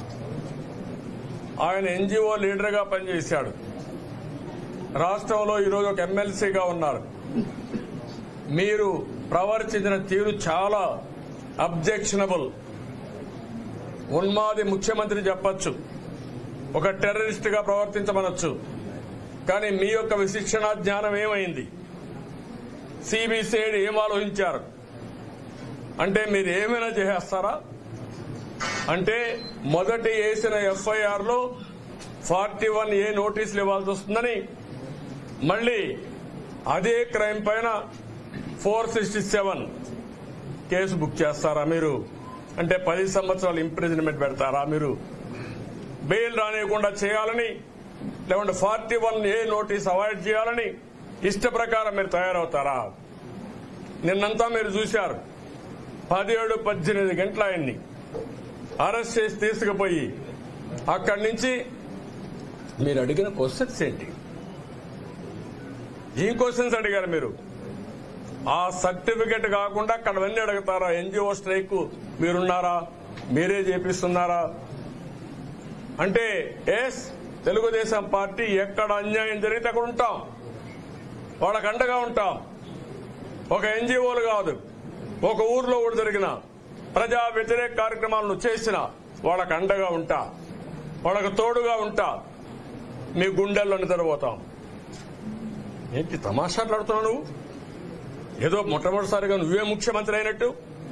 ఆయన ఎన్జిఓ లీడర్ గా పనిచేశాడు రాష్ట్రంలో ఈరోజు ఒక ఎమ్మెల్సీగా ఉన్నారు మీరు ప్రవర్తించిన తీరు చాలా అబ్జెక్షనబుల్ ఉన్మాది ముఖ్యమంత్రి చెప్పొచ్చు ఒక టెర్రరిస్ట్ గా ప్రవర్తించమనొచ్చు కానీ మీ యొక్క విశిక్షణ జ్ఞానం ఏమైంది సిబిసిఐడి ఏం ఆలోచించారు అంటే మీరు ఏమైనా చేసేస్తారా అంటే మొదటి వేసిన ఎఫ్ఐఆర్ లో ఫార్టీ వన్ ఏ నోటీసులు ఇవ్వాల్సి వస్తుందని మళ్ళీ అదే క్రైమ్ పైన four sixty seven case book చేస్తారా మీరు అంటే పది సంవత్సరాలు ఇంప్రిజన్మెంట్ పెడతారా మీరు బెయిల్ రానియకుండా చేయాలని లేకుంటే forty one A notice avoid చేయాలని ఇష్ట ప్రకారం మీరు తయారవుతారా నిన్నంతా మీరు చూశారు పదిహేడు పద్దెనిమిది గంటల ఆయన్ని అరెస్ట్ చేసి తీసుకుపోయి అక్కడి నుంచి మీరు అడిగిన క్వశ్చన్స్ ఏంటి ఏం క్వశ్చన్స్ అడిగారు మీరు ఆ సర్టిఫికెట్ కాకుండా అక్కడ అన్నీ అడుగుతారా ఎన్జిఓ స్ట్రైక్ మీరున్నారా మీరే చేపిస్తున్నారా అంటే ఎస్ తెలుగుదేశం పార్టీ ఎక్కడ అన్యాయం జరిగితే అక్కడ ఉంటాం వాళ్ళకు అండగా ఉంటాం ఒక ఎన్జిఓలు కాదు ఒక ఊర్లో కూడా జరిగిన ప్రజా వ్యతిరేక కార్యక్రమాలను చేసిన వాళ్ళకు అండగా ఉంటా వాళ్ళకు తోడుగా ఉంటా మీ గుండెల్లో నిద్రపోతాం ఏంటి తమాషాట్లాడుతున్నావు నువ్వు ఏదో మొట్టమొదటిసారిగా నువ్వే ముఖ్యమంత్రి అయినట్టు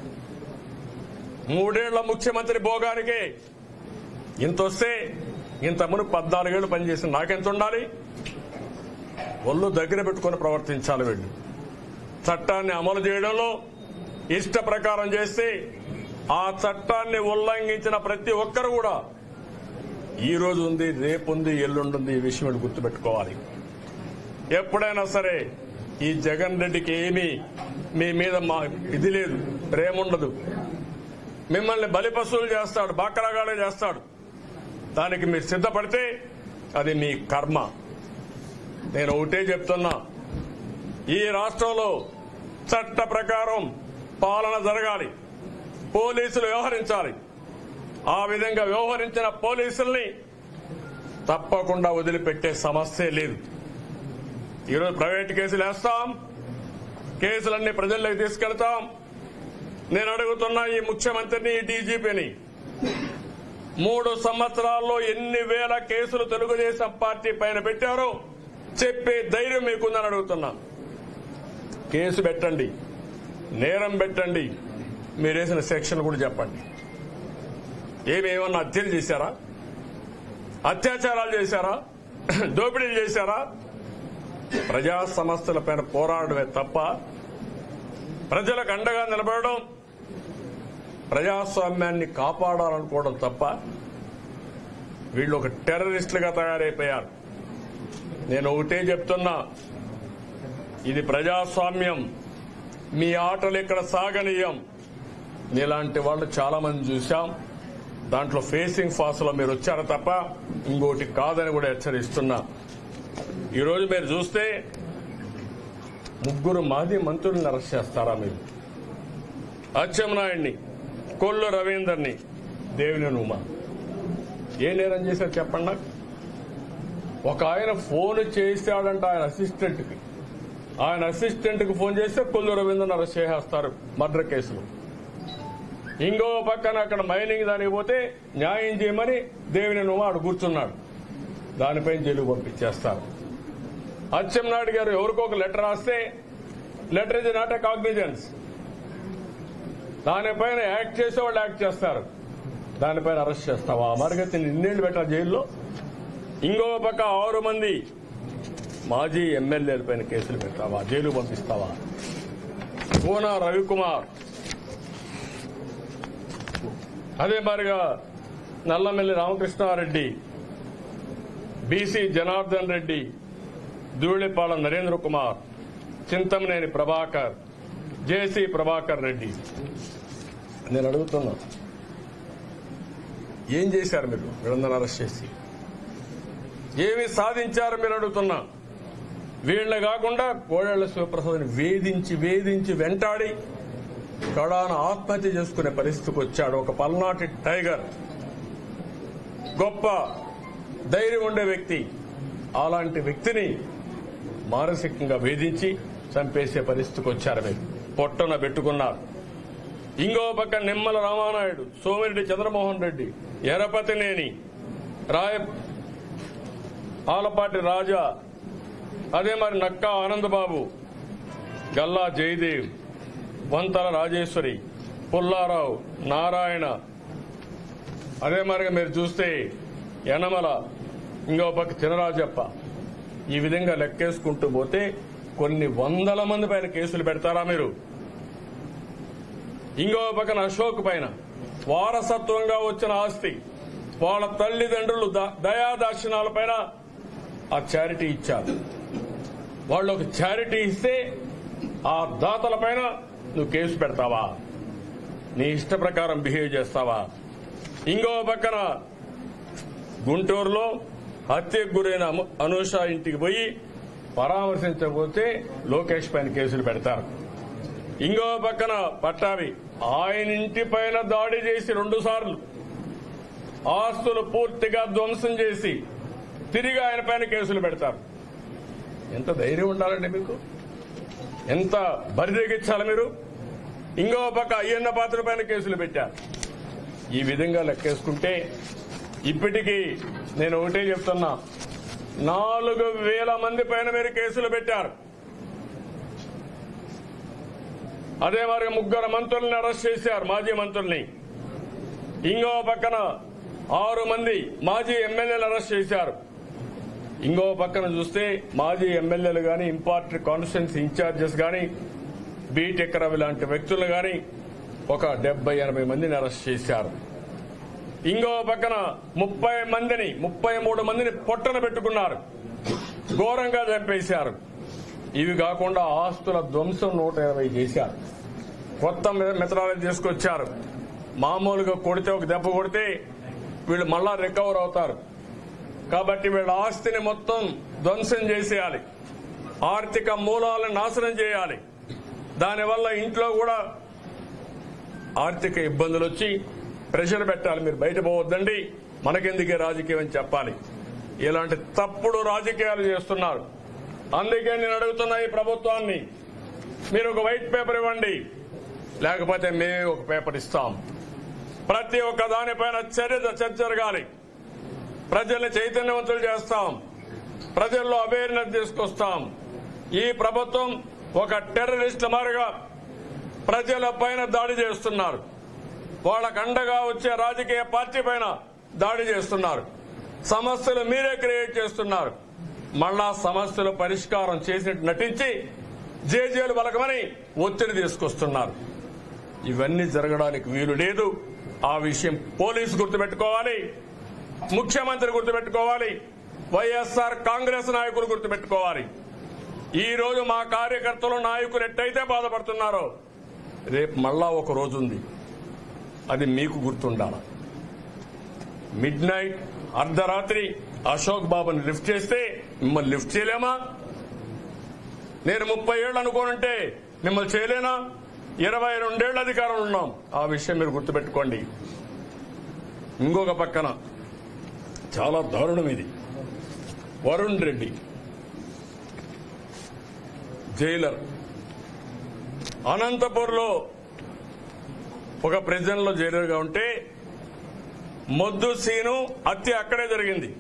మూడేళ్ల ముఖ్యమంత్రి భోగానికి ఇంత వస్తే ఇంత మును పద్నాలుగేళ్లు పనిచేసిన నాకెంత ఉండాలి ఒళ్ళు దగ్గర పెట్టుకొని ప్రవర్తించాలి వీళ్ళు చట్టాన్ని అమలు చేయడంలో ఇష్ట ప్రకారం చేస్తే ఆ చట్టాన్ని ఉల్లంఘించిన ప్రతి ఒక్కరు కూడా ఈ రోజు ఉంది రేపు ఉంది ఎల్లుండుంది ఈ విషయం వీళ్ళు గుర్తుపెట్టుకోవాలి ఎప్పుడైనా సరే ఈ జగన్ రెడ్డికి ఏమీ మీ మీద మా ఇది లేదు ప్రేమ ఉండదు మిమ్మల్ని బలిపశువులు చేస్తాడు బాకరాగాడే చేస్తాడు దానికి మీరు సిద్ధపడితే అది మీ కర్మ నేను ఒకటే చెప్తున్నా ఈ రాష్ట్రంలో చట్ట ప్రకారం పాలన జరగాలి పోలీసులు వ్యవహరించాలి ఆ విధంగా వ్యవహరించిన పోలీసుల్ని తప్పకుండా వదిలిపెట్టే సమస్యే లేదు ఈరోజు ప్రైవేట్ కేసులు వేస్తాం కేసులన్నీ ప్రజల్లోకి తీసుకెళ్తాం నేను అడుగుతున్నా ఈ ముఖ్యమంత్రిని ఈ డీజీపీని మూడు సంవత్సరాల్లో ఎన్ని వేల కేసులు తెలుగుదేశం పార్టీ పైన పెట్టారో చెప్పే ధైర్యం మీకుందని అడుగుతున్నా కేసు పెట్టండి నేరం పెట్టండి మీరు వేసిన సెక్షన్ కూడా చెప్పండి ఏమేమన్నా హత్యలు చేశారా అత్యాచారాలు చేశారా దోపిడీలు చేశారా ప్రజా సమస్యలపైన పోరాడమే తప్ప ప్రజలకు అండగా నిలబడడం ప్రజాస్వామ్యాన్ని కాపాడాలనుకోవడం తప్ప వీళ్ళు ఒక టెర్రరిస్టులుగా తయారైపోయారు నేను ఒకటే చెప్తున్నా ఇది ప్రజాస్వామ్యం మీ ఆటలు ఇక్కడ సాగనీయం మీలాంటి వాళ్ళు చాలా మంది చూశాం దాంట్లో ఫేసింగ్ ఫాస్ లో మీరు వచ్చారు తప్ప ఇంకోటి కాదని కూడా హెచ్చరిస్తున్నా ఈరోజు మీరు చూస్తే ముగ్గురు మాజీ మంత్రులను అరెస్ట్ చేస్తారా మీరు అచ్చెన్నాయుడిని కొల్లు రవీందర్ని దేవినేని ఉమా ఏ నేరం చేశారు చెప్పండి నాకు ఒక ఆయన ఫోన్ చేస్తాడంట ఆయన అసిస్టెంట్ కి ఆయన అసిస్టెంట్ కి ఫోన్ చేస్తే కొల్లు రవీంద్రని అరెస్ట్ చేసేస్తారు మర్డర్ కేసులో ఇంకో పక్కన అక్కడ మైనింగ్ దానికి పోతే న్యాయం చేయమని దేవినేని ఉమా ఆడు కూర్చున్నాడు దానిపై జైలు పంపించేస్తారు అచ్చెన్నాయుడు గారు ఎవరికో ఒక లెటర్ రాస్తే letter is not a cognizance దానిపైన యాక్ట్ చేసే వాళ్ళు యాక్ట్ చేస్తారు దానిపైన అరెస్ట్ చేస్తావా మరిగతి నిన్నేళ్ళు పెట్టాలి జైల్లో ఇంకో పక్క ఆరు మంది మాజీ ఎమ్మెల్యేల పైన కేసులు పెడతావా జైలు పంపిస్తావా కోన రవికుమార్ అదే మారిగా నల్లమెల్లి రామకృష్ణారెడ్డి బీసీ జనార్దన్ రెడ్డి ధూళిపాళ నరేంద్ర కుమార్ చింతమనేని ప్రభాకర్ జేసీ ప్రభాకర్ రెడ్డి నేను అడుగుతున్నా ఏం చేశారు మీరు వీళ్ళందరూ అరెస్ట్ చేసి ఏమి సాధించారు మీరు అడుగుతున్నా వీళ్ళ కాకుండా కోడళ్ల శివప్రసాద్ని వేధించి వేధించి వెంటాడి కడాన ఆత్మహత్య చేసుకునే పరిస్థితికి వచ్చాడు ఒక పల్నాటి టైగర్ గొప్ప ధైర్యం ఉండే వ్యక్తి అలాంటి వ్యక్తిని మానసికంగా వేధించి చంపేసే పరిస్థితికి వచ్చారు మీరు పొట్టన పెట్టుకున్నారు ఇంకో పక్క నిమ్మల రామానాయుడు సోమిరెడ్డి చంద్రమోహన్ రెడ్డి ఎరపతినేని రాయ ఆలపాటి రాజా అదే మరి నక్కా ఆనందబాబు గల్లా జయదేవ్ వంతల రాజేశ్వరి పుల్లారావు నారాయణ అదే మరిగా మీరు చూస్తే యనమల ఇంకో పక్క చినరాజప్ప ఈ విధంగా లెక్కేసుకుంటూ పోతే కొన్ని వందల మంది పైన కేసులు పెడతారా మీరు ఇంకో పక్కన అశోక్ పైన వారసత్వంగా వచ్చిన ఆస్తి వాళ్ళ తల్లిదండ్రులు ద- దయాదాక్షిణాల పైన ఆ చారిటీ ఇచ్చారు వాళ్ళు ఒక చారిటీ ఇస్తే ఆ దాతల పైన నువ్వు కేసు పెడతావా నీ ఇష్ట ప్రకారం బిహేవ్ చేస్తావా ఇంకో పక్కన గుంటూరులో హత్యకు గురైన అము- అనూష ఇంటికి పోయి పరామర్శించకపోతే లోకేష్ పైన కేసులు పెడతారు ఇంకో పక్కన పట్టావి ఆయన ఇంటి పైన దాడి చేసి రెండు సార్లు ఆస్తులు పూర్తిగా ధ్వంసం చేసి తిరిగి ఆయన పైన కేసులు పెడతారు ఎంత ధైర్యం ఉండాలండి మీకు ఎంత బరిదెగించాలి మీరు ఇంకో పక్క అయ్యన్న పాత్ర పైన కేసులు పెట్టారు ఈ విధంగా లెక్కేసుకుంటే ఇప్పటికీ నేను ఒకటే చెప్తున్నా నాలుగు వేల మంది పైన మీరు కేసులు పెట్టారు అదే మరి ముగ్గురు మంత్రుల్ని అరెస్ట్ చేశారు మాజీ మంత్రుల్ని ఇంకో పక్కన ఆరు మంది మాజీ ఎమ్మెల్యేలు అరెస్ట్ చేశారు ఇంకో పక్కన చూస్తే మాజీ ఎమ్మెల్యేలు గాని ఇంపార్టెంట్ కాన్స్టిట్యున్సీ ఇన్ఛార్జెస్ గాని బీటెక్ రవి లాంటి వ్యక్తులు గాని ఒక డెబ్బై ఎనభై మందిని అరెస్ట్ చేశారు ఇంకో పక్కన ముప్పై మందిని ముప్పై మూడు మందిని పొట్టన పెట్టుకున్నారు ఘోరంగా చంపేశారు ఇవి కాకుండా ఆస్తుల ధ్వంసం నూట ఇరవై చేశారు కొత్త మెథడాలజీ తీసుకొచ్చారు మామూలుగా కొడితే ఒక దెబ్బ కొడితే వీళ్ళు మళ్ళా రికవర్ అవుతారు కాబట్టి వీళ్ళ ఆస్తిని మొత్తం ధ్వంసం చేసేయాలి ఆర్థిక మూలాలను నాశనం చేయాలి దానివల్ల ఇంట్లో కూడా ఆర్థిక ఇబ్బందులు వచ్చి ప్రెషర్ పెట్టాలి మీరు బయట పోవద్దండి మనకెందుకే రాజకీయం అని చెప్పాలి ఇలాంటి తప్పుడు రాజకీయాలు చేస్తున్నారు అందుకే నేను అడుగుతున్నా ఈ ప్రభుత్వాన్ని మీరు ఒక వైట్ పేపర్ ఇవ్వండి లేకపోతే మేమే ఒక పేపర్ ఇస్తాం ప్రతి ఒక్క దానిపైన చర్య చర్చ జరగాలి ప్రజల్ని చైతన్యవంతులు చేస్తాం ప్రజల్లో అవేర్నెస్ తీసుకొస్తాం ఈ ప్రభుత్వం ఒక టెర్రరిస్ట్ మారుగా ప్రజల పైన దాడి చేస్తున్నారు వాళ్ళకు అండగా వచ్చే రాజకీయ పార్టీ పైన దాడి చేస్తున్నారు సమస్యలు మీరే క్రియేట్ చేస్తున్నారు మళ్ళా సమస్యలు పరిష్కారం చేసినట్టు నటించి జేజేలు బలకమని ఒత్తిడి తీసుకొస్తున్నారు ఇవన్నీ జరగడానికి వీలు లేదు ఆ విషయం పోలీసు గుర్తుపెట్టుకోవాలి ముఖ్యమంత్రి గుర్తుపెట్టుకోవాలి వైఎస్ఆర్ కాంగ్రెస్ నాయకులు గుర్తుపెట్టుకోవాలి ఈ రోజు మా కార్యకర్తలు నాయకులు ఎట్టయితే బాధపడుతున్నారో రేపు మళ్ళా ఒక రోజు ఉంది అది మీకు గుర్తుండాలి మిడ్ నైట్ అర్ధరాత్రి అశోక్ బాబుని లిఫ్ట్ చేస్తే మిమ్మల్ని లిఫ్ట్ చేయలేమా నేను ముప్పై ఏళ్ళు అనుకోనుంటే మిమ్మల్ని చేయలేనా ఇరవై రెండేళ్ల అధికారం ఉన్నాం ఆ విషయం మీరు గుర్తుపెట్టుకోండి ఇంకొక పక్కన చాలా దారుణం ఇది వరుణ్ రెడ్డి జైలర్ అనంతపూర్లో ఒక ప్రిజన్ లో జైలర్గా ఉంటే మొద్దు సీను హత్య అక్కడే జరిగింది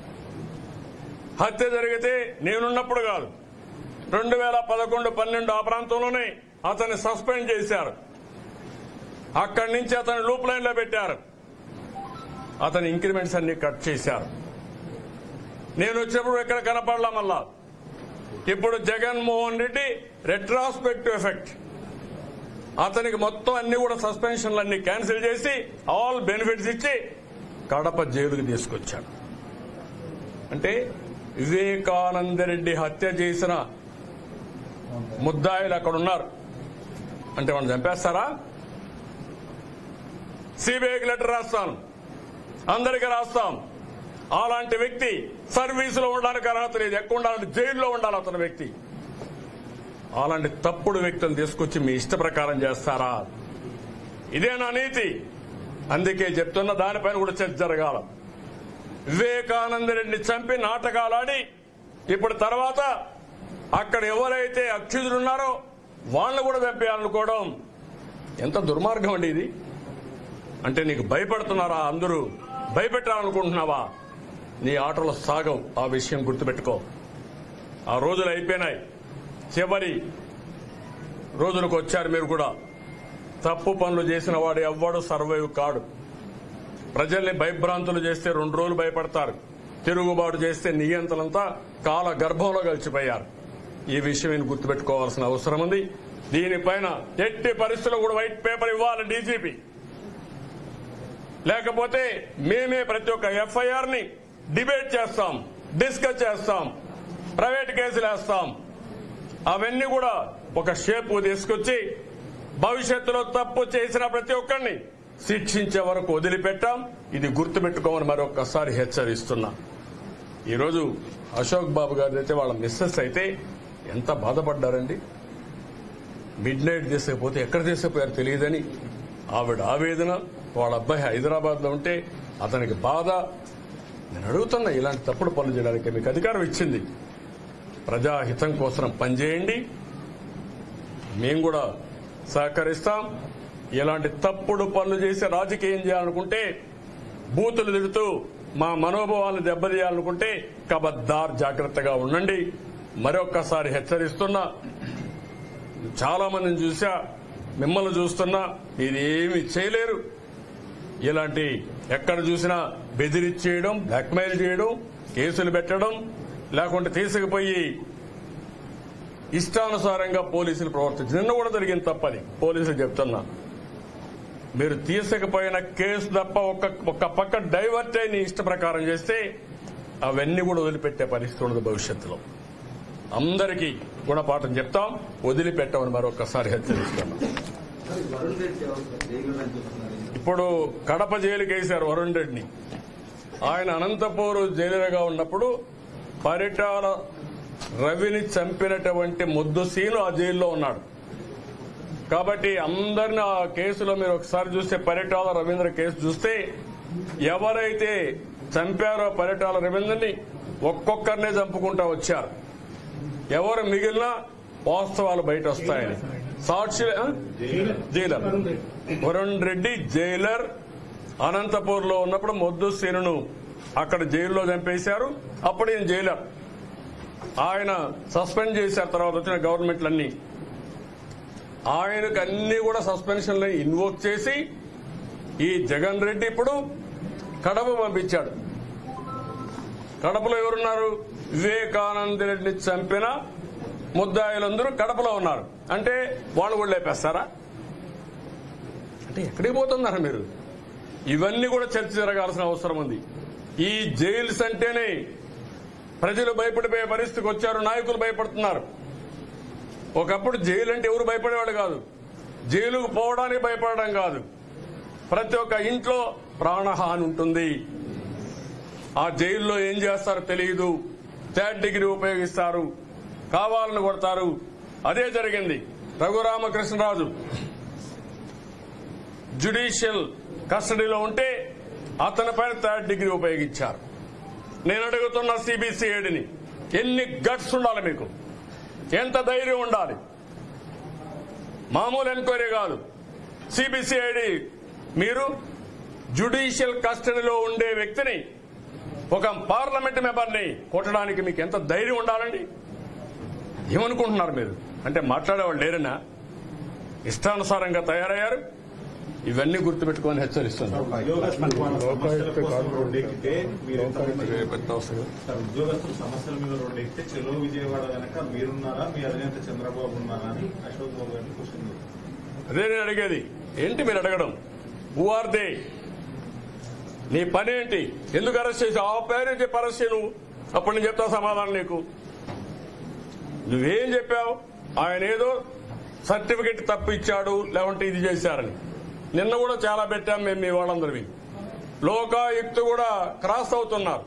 హత్య జరిగితే నేనున్నప్పుడు కాదు రెండు వేల పదకొండు పన్నెండు ఆ ప్రాంతంలోనే అతన్ని సస్పెండ్ చేశారు అక్కడి నుంచి అతన్ని లూప్ లైన్ లో పెట్టారు అతని ఇంక్రిమెంట్స్ అన్ని కట్ చేశారు నేను వచ్చినప్పుడు ఎక్కడ కనపడలా మళ్ళా ఇప్పుడు జగన్మోహన్ రెడ్డి రెట్రాస్పెక్టివ్ ఎఫెక్ట్ అతనికి మొత్తం అన్ని కూడా సస్పెన్షన్లు అన్ని క్యాన్సిల్ చేసి ఆల్ బెనిఫిట్స్ ఇచ్చి కడప జైలుకి తీసుకొచ్చాడు అంటే వివేకానంద రెడ్డి హత్య చేసిన ముద్దాయిలు అక్కడ ఉన్నారు అంటే వాళ్ళు చంపేస్తారా సిబిఐకి లెటర్ రాస్తాను అందరికీ రాస్తాం అలాంటి వ్యక్తి సర్వీసులో ఉండడానికి అర్హత లేదు ఎక్కువ ఉండాలంటే జైల్లో ఉండాలి అతని వ్యక్తి అలాంటి తప్పుడు వ్యక్తులను తీసుకొచ్చి మీ ఇష్ట ప్రకారం చేస్తారా ఇదే నా నీతి అందుకే చెప్తున్న దానిపైన కూడా చర్చ జరగాల వివేకానంద రెడ్డిని చంపి నాటకాలాడి ఇప్పుడు తర్వాత అక్కడ ఎవరైతే అక్షుదులు ఉన్నారో వాళ్ళని కూడా చంపేయాలనుకోవడం ఎంత దుర్మార్గం అండి ఇది అంటే నీకు భయపడుతున్నారా అందరూ భయపెట్టాలనుకుంటున్నావా నీ ఆటలు సాగవు ఆ విషయం గుర్తుపెట్టుకో ఆ రోజులు అయిపోయినాయి చివరి రోజులకు వచ్చారు మీరు కూడా తప్పు పనులు చేసిన వాడు ఎవ్వడు సర్వైవ్ కాడు ప్రజల్ని భయభ్రాంతులు చేస్తే రెండు రోజులు భయపడతారు తిరుగుబాటు చేస్తే నియంత్రణంతా కాల గర్భంలో కలిసిపోయారు ఈ విషయం నేను గుర్తుపెట్టుకోవాల్సిన అవసరం ఉంది దీనిపైన ఎట్టి పరిస్థితుల్లో కూడా వైట్ పేపర్ ఇవ్వాలి డీజీపీ లేకపోతే మేమే ప్రతి ఒక్క ఎఫ్ఐఆర్ ని డిబేట్ చేస్తాం డిస్కస్ చేస్తాం ప్రైవేట్ కేసులు వేస్తాం అవన్నీ కూడా ఒక షేప్ తీసుకొచ్చి భవిష్యత్తులో తప్పు చేసిన ప్రతి ఒక్కరిని శిక్షించే వరకు వదిలిపెట్టాం ఇది గుర్తుపెట్టుకోమని మరొకసారి హెచ్చరిస్తున్నా ఈరోజు అశోక్ బాబు గారి అయితే వాళ్ళ మిస్సెస్ అయితే ఎంత బాధపడ్డారండి మిడ్ నైట్ తీసుకుపోతే ఎక్కడ తీసుకుపోయారు తెలియదని ఆవిడ ఆవేదన వాళ్ళ అబ్బాయి హైదరాబాద్ లో ఉంటే అతనికి బాధ నేను అడుగుతున్నా ఇలాంటి తప్పుడు పనులు చేయడానికి మీకు అధికారం ఇచ్చింది ప్రజాహితం కోసం పనిచేయండి మేము కూడా సహకరిస్తాం ఇలాంటి తప్పుడు పనులు చేసి రాజకీయం చేయాలనుకుంటే బూతులు తిడుతూ మా మనోభావాలను దెబ్బతీయాలనుకుంటే కబద్దార్ జాగ్రత్తగా ఉండండి మరొక్కసారి హెచ్చరిస్తున్నా చాలా మందిని చూసా మిమ్మల్ని చూస్తున్నా మీరేమి చేయలేరు ఇలాంటి ఎక్కడ చూసినా బెదిరిచ్చేయడం బ్లాక్మెయిల్ చేయడం కేసులు పెట్టడం లేకుంటే తీసుకుపోయి ఇష్టానుసారంగా పోలీసులు ప్రవర్తించి నిన్న కూడా జరిగింది తప్పది పోలీసులు చెప్తున్నా మీరు తీసుకుపోయిన కేసు తప్ప ఒక్క ఒక్క పక్క డైవర్ట్ అయి నీ ఇష్ట ప్రకారం చేస్తే అవన్నీ కూడా వదిలిపెట్టే పరిస్థితి ఉండదు భవిష్యత్తులో అందరికీ గుణపాఠం చెప్తాం వదిలిపెట్టమని మరొకసారి హెచ్చరిస్తున్నాం ఇప్పుడు కడప జైలుకి వేశారు వరుణ్ రెడ్డిని ఆయన అనంతపూర్ జైలుగా ఉన్నప్పుడు పరిటాల రవిని చంపినటువంటి ముద్దు సీను ఆ జైల్లో ఉన్నాడు కాబట్టి అందరిని ఆ కేసులో మీరు ఒకసారి చూస్తే పరిటాల రవీంద్ర కేసు చూస్తే ఎవరైతే చంపారో పరిటాల రవీంద్రని ఒక్కొక్కరినే చంపుకుంటా వచ్చారు ఎవరు మిగిలినా వాస్తవాలు బయట వస్తాయని సాక్షి ఆ? జైలర్ వరుణ్ రెడ్డి జైలర్ అనంతపూర్ లో ఉన్నప్పుడు మొద్దు సీనును అక్కడ జైల్లో చంపేశారు అప్పుడు ఈయన జైలర్ ఆయన సస్పెండ్ చేశారు తర్వాత వచ్చిన గవర్నమెంట్లన్నీ ఆయనకు అన్ని కూడా సస్పెన్షన్లు ఇన్వోక్ చేసి ఈ జగన్ రెడ్డి ఇప్పుడు కడప పంపించాడు కడపలో ఎవరున్నారు వివేకానంద రెడ్డిని చంపిన ముద్దాయిలందరూ కడపలో ఉన్నారు అంటే వాళ్ళు కూడా లేపేస్తారా అంటే ఎక్కడికి పోతున్నారు మీరు ఇవన్నీ కూడా చర్చ జరగాల్సిన అవసరం ఉంది ఈ జైల్స్ అంటేనే ప్రజలు భయపడిపోయే పరిస్థితికి వచ్చారు నాయకులు భయపడుతున్నారు ఒకప్పుడు జైలు అంటే ఎవరు భయపడేవాడు కాదు జైలుకు పోవడానికి భయపడడం కాదు ప్రతి ఒక్క ఇంట్లో ప్రాణహాని ఉంటుంది ఆ జైల్లో ఏం చేస్తారో తెలియదు థర్డ్ డిగ్రీ ఉపయోగిస్తారు కావాలని కొడతారు అదే జరిగింది రఘురామకృష్ణరాజు జ్యుడిషియల్ కస్టడీలో ఉంటే అతని పైన థర్డ్ డిగ్రీ ఉపయోగించారు నేను అడుగుతున్న సిబిసిఐడిని ఎన్ని గట్స్ ఉండాలి మీకు ఎంత ధైర్యం ఉండాలి మామూలు ఎంక్వైరీ కాదు సిబిసిఐడి మీరు జ్యుడిషియల్ కస్టడీలో ఉండే వ్యక్తిని ఒక పార్లమెంట్ మెంబర్ని కొట్టడానికి మీకు ఎంత ధైర్యం ఉండాలండి ఏమనుకుంటున్నారు మీరు అంటే మాట్లాడేవాళ్ళు లేరనా ఇష్టానుసారంగా తయారయ్యారు ఇవన్నీ గుర్తుపెట్టుకొని హెచ్చరిస్తున్నారు ఉద్యోగస్తుల సమస్యల కోసం రోడ్డెక్కితే మీరు ఎంత మంది- పెద్ద అవసరం. సార్, ఉద్యోగస్తుల సమస్యల మీద రోడ్డెక్కితే చెలో విజయవాడ గనక మీరున్నారా మీ అధినేత చంద్రబాబు ఉన్నారా అని అశోక్ బాబు గారిని క్వశ్చన్ చేశారు. అదే నేను అడిగేది ఏంటి మీరు అడగడం హూ ఆర్ దే నీ పని ఏంటి ఎందుకు అరెస్ట్ చేసి ఆ పేరు చెప్పి అరెస్ట్ చేయి నువ్వు అప్పుడు నేను చెప్తా సమాధానం నీకు నువ్వేం చెప్పావు ఆయన ఏదో సర్టిఫికెట్ తప్పు ఇచ్చాడు లేకుంటే ఇది చేశారని నిన్న కూడా చాలా పెట్టాం మేము మీ వాళ్ళందరివి లోకాయుక్త కూడా క్రాస్ అవుతున్నారు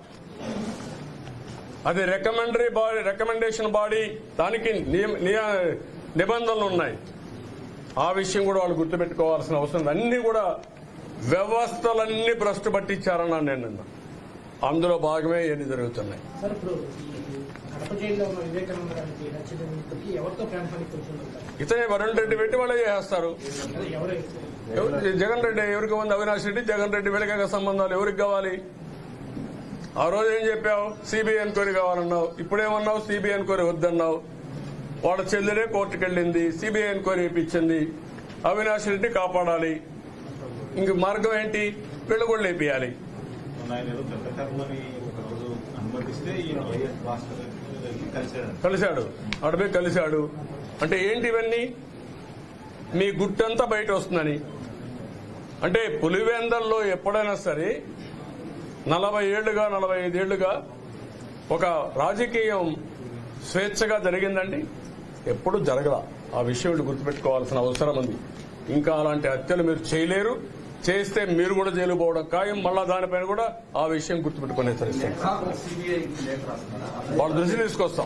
అది రికమెండరీ బాడీ రికమెండేషన్ బాడీ దానికి నియ- నియ- నిబంధనలు ఉన్నాయి ఆ విషయం కూడా వాళ్ళు గుర్తుపెట్టుకోవాల్సిన అవసరం ఉంది. అన్ని కూడా వ్యవస్థలన్నీ భ్రష్టు పట్టించారన్నాను నేను నిన్న అందులో భాగమే ఇవన్నీ జరుగుతున్నాయి సార్ ఇప్పుడు ఈ కడప జైల్లో ఉన్న వివేకానంద గారికి నచ్చిన వ్యక్తికి ఎవరితో ప్రాణహాని కోరుకుంటారు ఇతనే వరుణ్ రెడ్డి పెట్టి వాళ్ళే చేస్తారు అదే ఎవరైతే ఎవరు- జగన్ రెడ్డి ఎవరికి ఉంది అవినాష్ రెడ్డి జగన్ రెడ్డి వీళ్ళకి సంబంధాలు ఎవరికి కావాలి ఆ రోజు ఏం చెప్పావు సిబిఐ ఎంక్వైరీ కావాలన్నావు ఇప్పుడేమన్నావు సిబిఐ ఎంక్వైరీ వద్దన్నావు వాళ్ళ చెల్లెలే కోర్టుకు వెళ్ళింది సిబిఐ ఎంక్వైరీ ఇప్పించింది అవినాష్ రెడ్డి కాపాడాలి ఇంక మార్గం ఏంటి వీళ్ళు కూడా లేపియాలి మొన్న ఆయన ఏదో పెద్ద కర్మని ఒక రోజు అనుమతిస్తే ఈయన వైఎస్ భాస్కర్ రెడ్డి కలిశాడు కలిశాడు అడవి కలిశాడు అంటే ఏంటి ఇవన్నీ మీ గుట్టంతా బయట వస్తుందని అంటే పులివెందల్లో ఎప్పుడైనా సరే నలభై ఏళ్లుగా నలభై ఐదేళ్లుగా ఒక రాజకీయం స్వేచ్ఛగా జరిగిందండి ఎప్పుడు జరగల ఆ విషయం వీళ్ళు గుర్తుపెట్టుకోవాల్సిన అవసరం ఉంది ఇంకా అలాంటి హత్యలు మీరు చేయలేరు చేస్తే మీరు కూడా జైలు పోవడం ఖాయం మళ్ళా దానిపైన కూడా ఆ విషయం గుర్తుపెట్టుకునే హెచ్చరిస్తాం వాళ్ళ దృష్టి తీసుకొస్తాం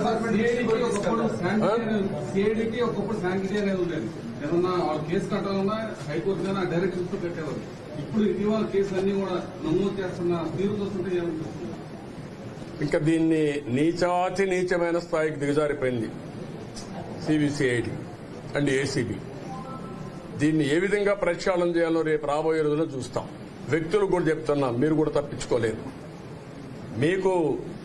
సిఐడికి ఒకప్పుడు శాంక్షన్ అనేది ఉండేది ఏమన్నా వాళ్ళు కేసు కట్టాలన్నా హైకోర్టు కానీ డైరెక్ట్ చూస్తూ కట్టేవారు ఇప్పుడు ఇటీవల కేసులన్నీ కూడా నమోదు చేస్తున్న తీరు చూస్తుంటే ఏమనిపిస్తుంది ఇంకా దీన్ని నీచాతి నీచమైన స్థాయికి దిగజారిపోయింది సిబిసిఐడి అండ్ ఏసీబీ దీన్ని ఏ విధంగా ప్రక్షాళన చేయాలో రేపు రాబోయే రోజుల్లో చూస్తాం వ్యక్తులు కూడా చెప్తున్నా మీరు కూడా తప్పించుకోలేరు మీకు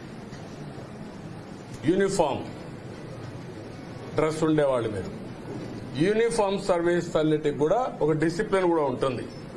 యూనిఫామ్ డ్రెస్ ఉండేవాళ్ళు మీరు యూనిఫామ్ సర్వీస్ అన్నిటికి కూడా ఒక డిసిప్లిన్ కూడా ఉంటుంది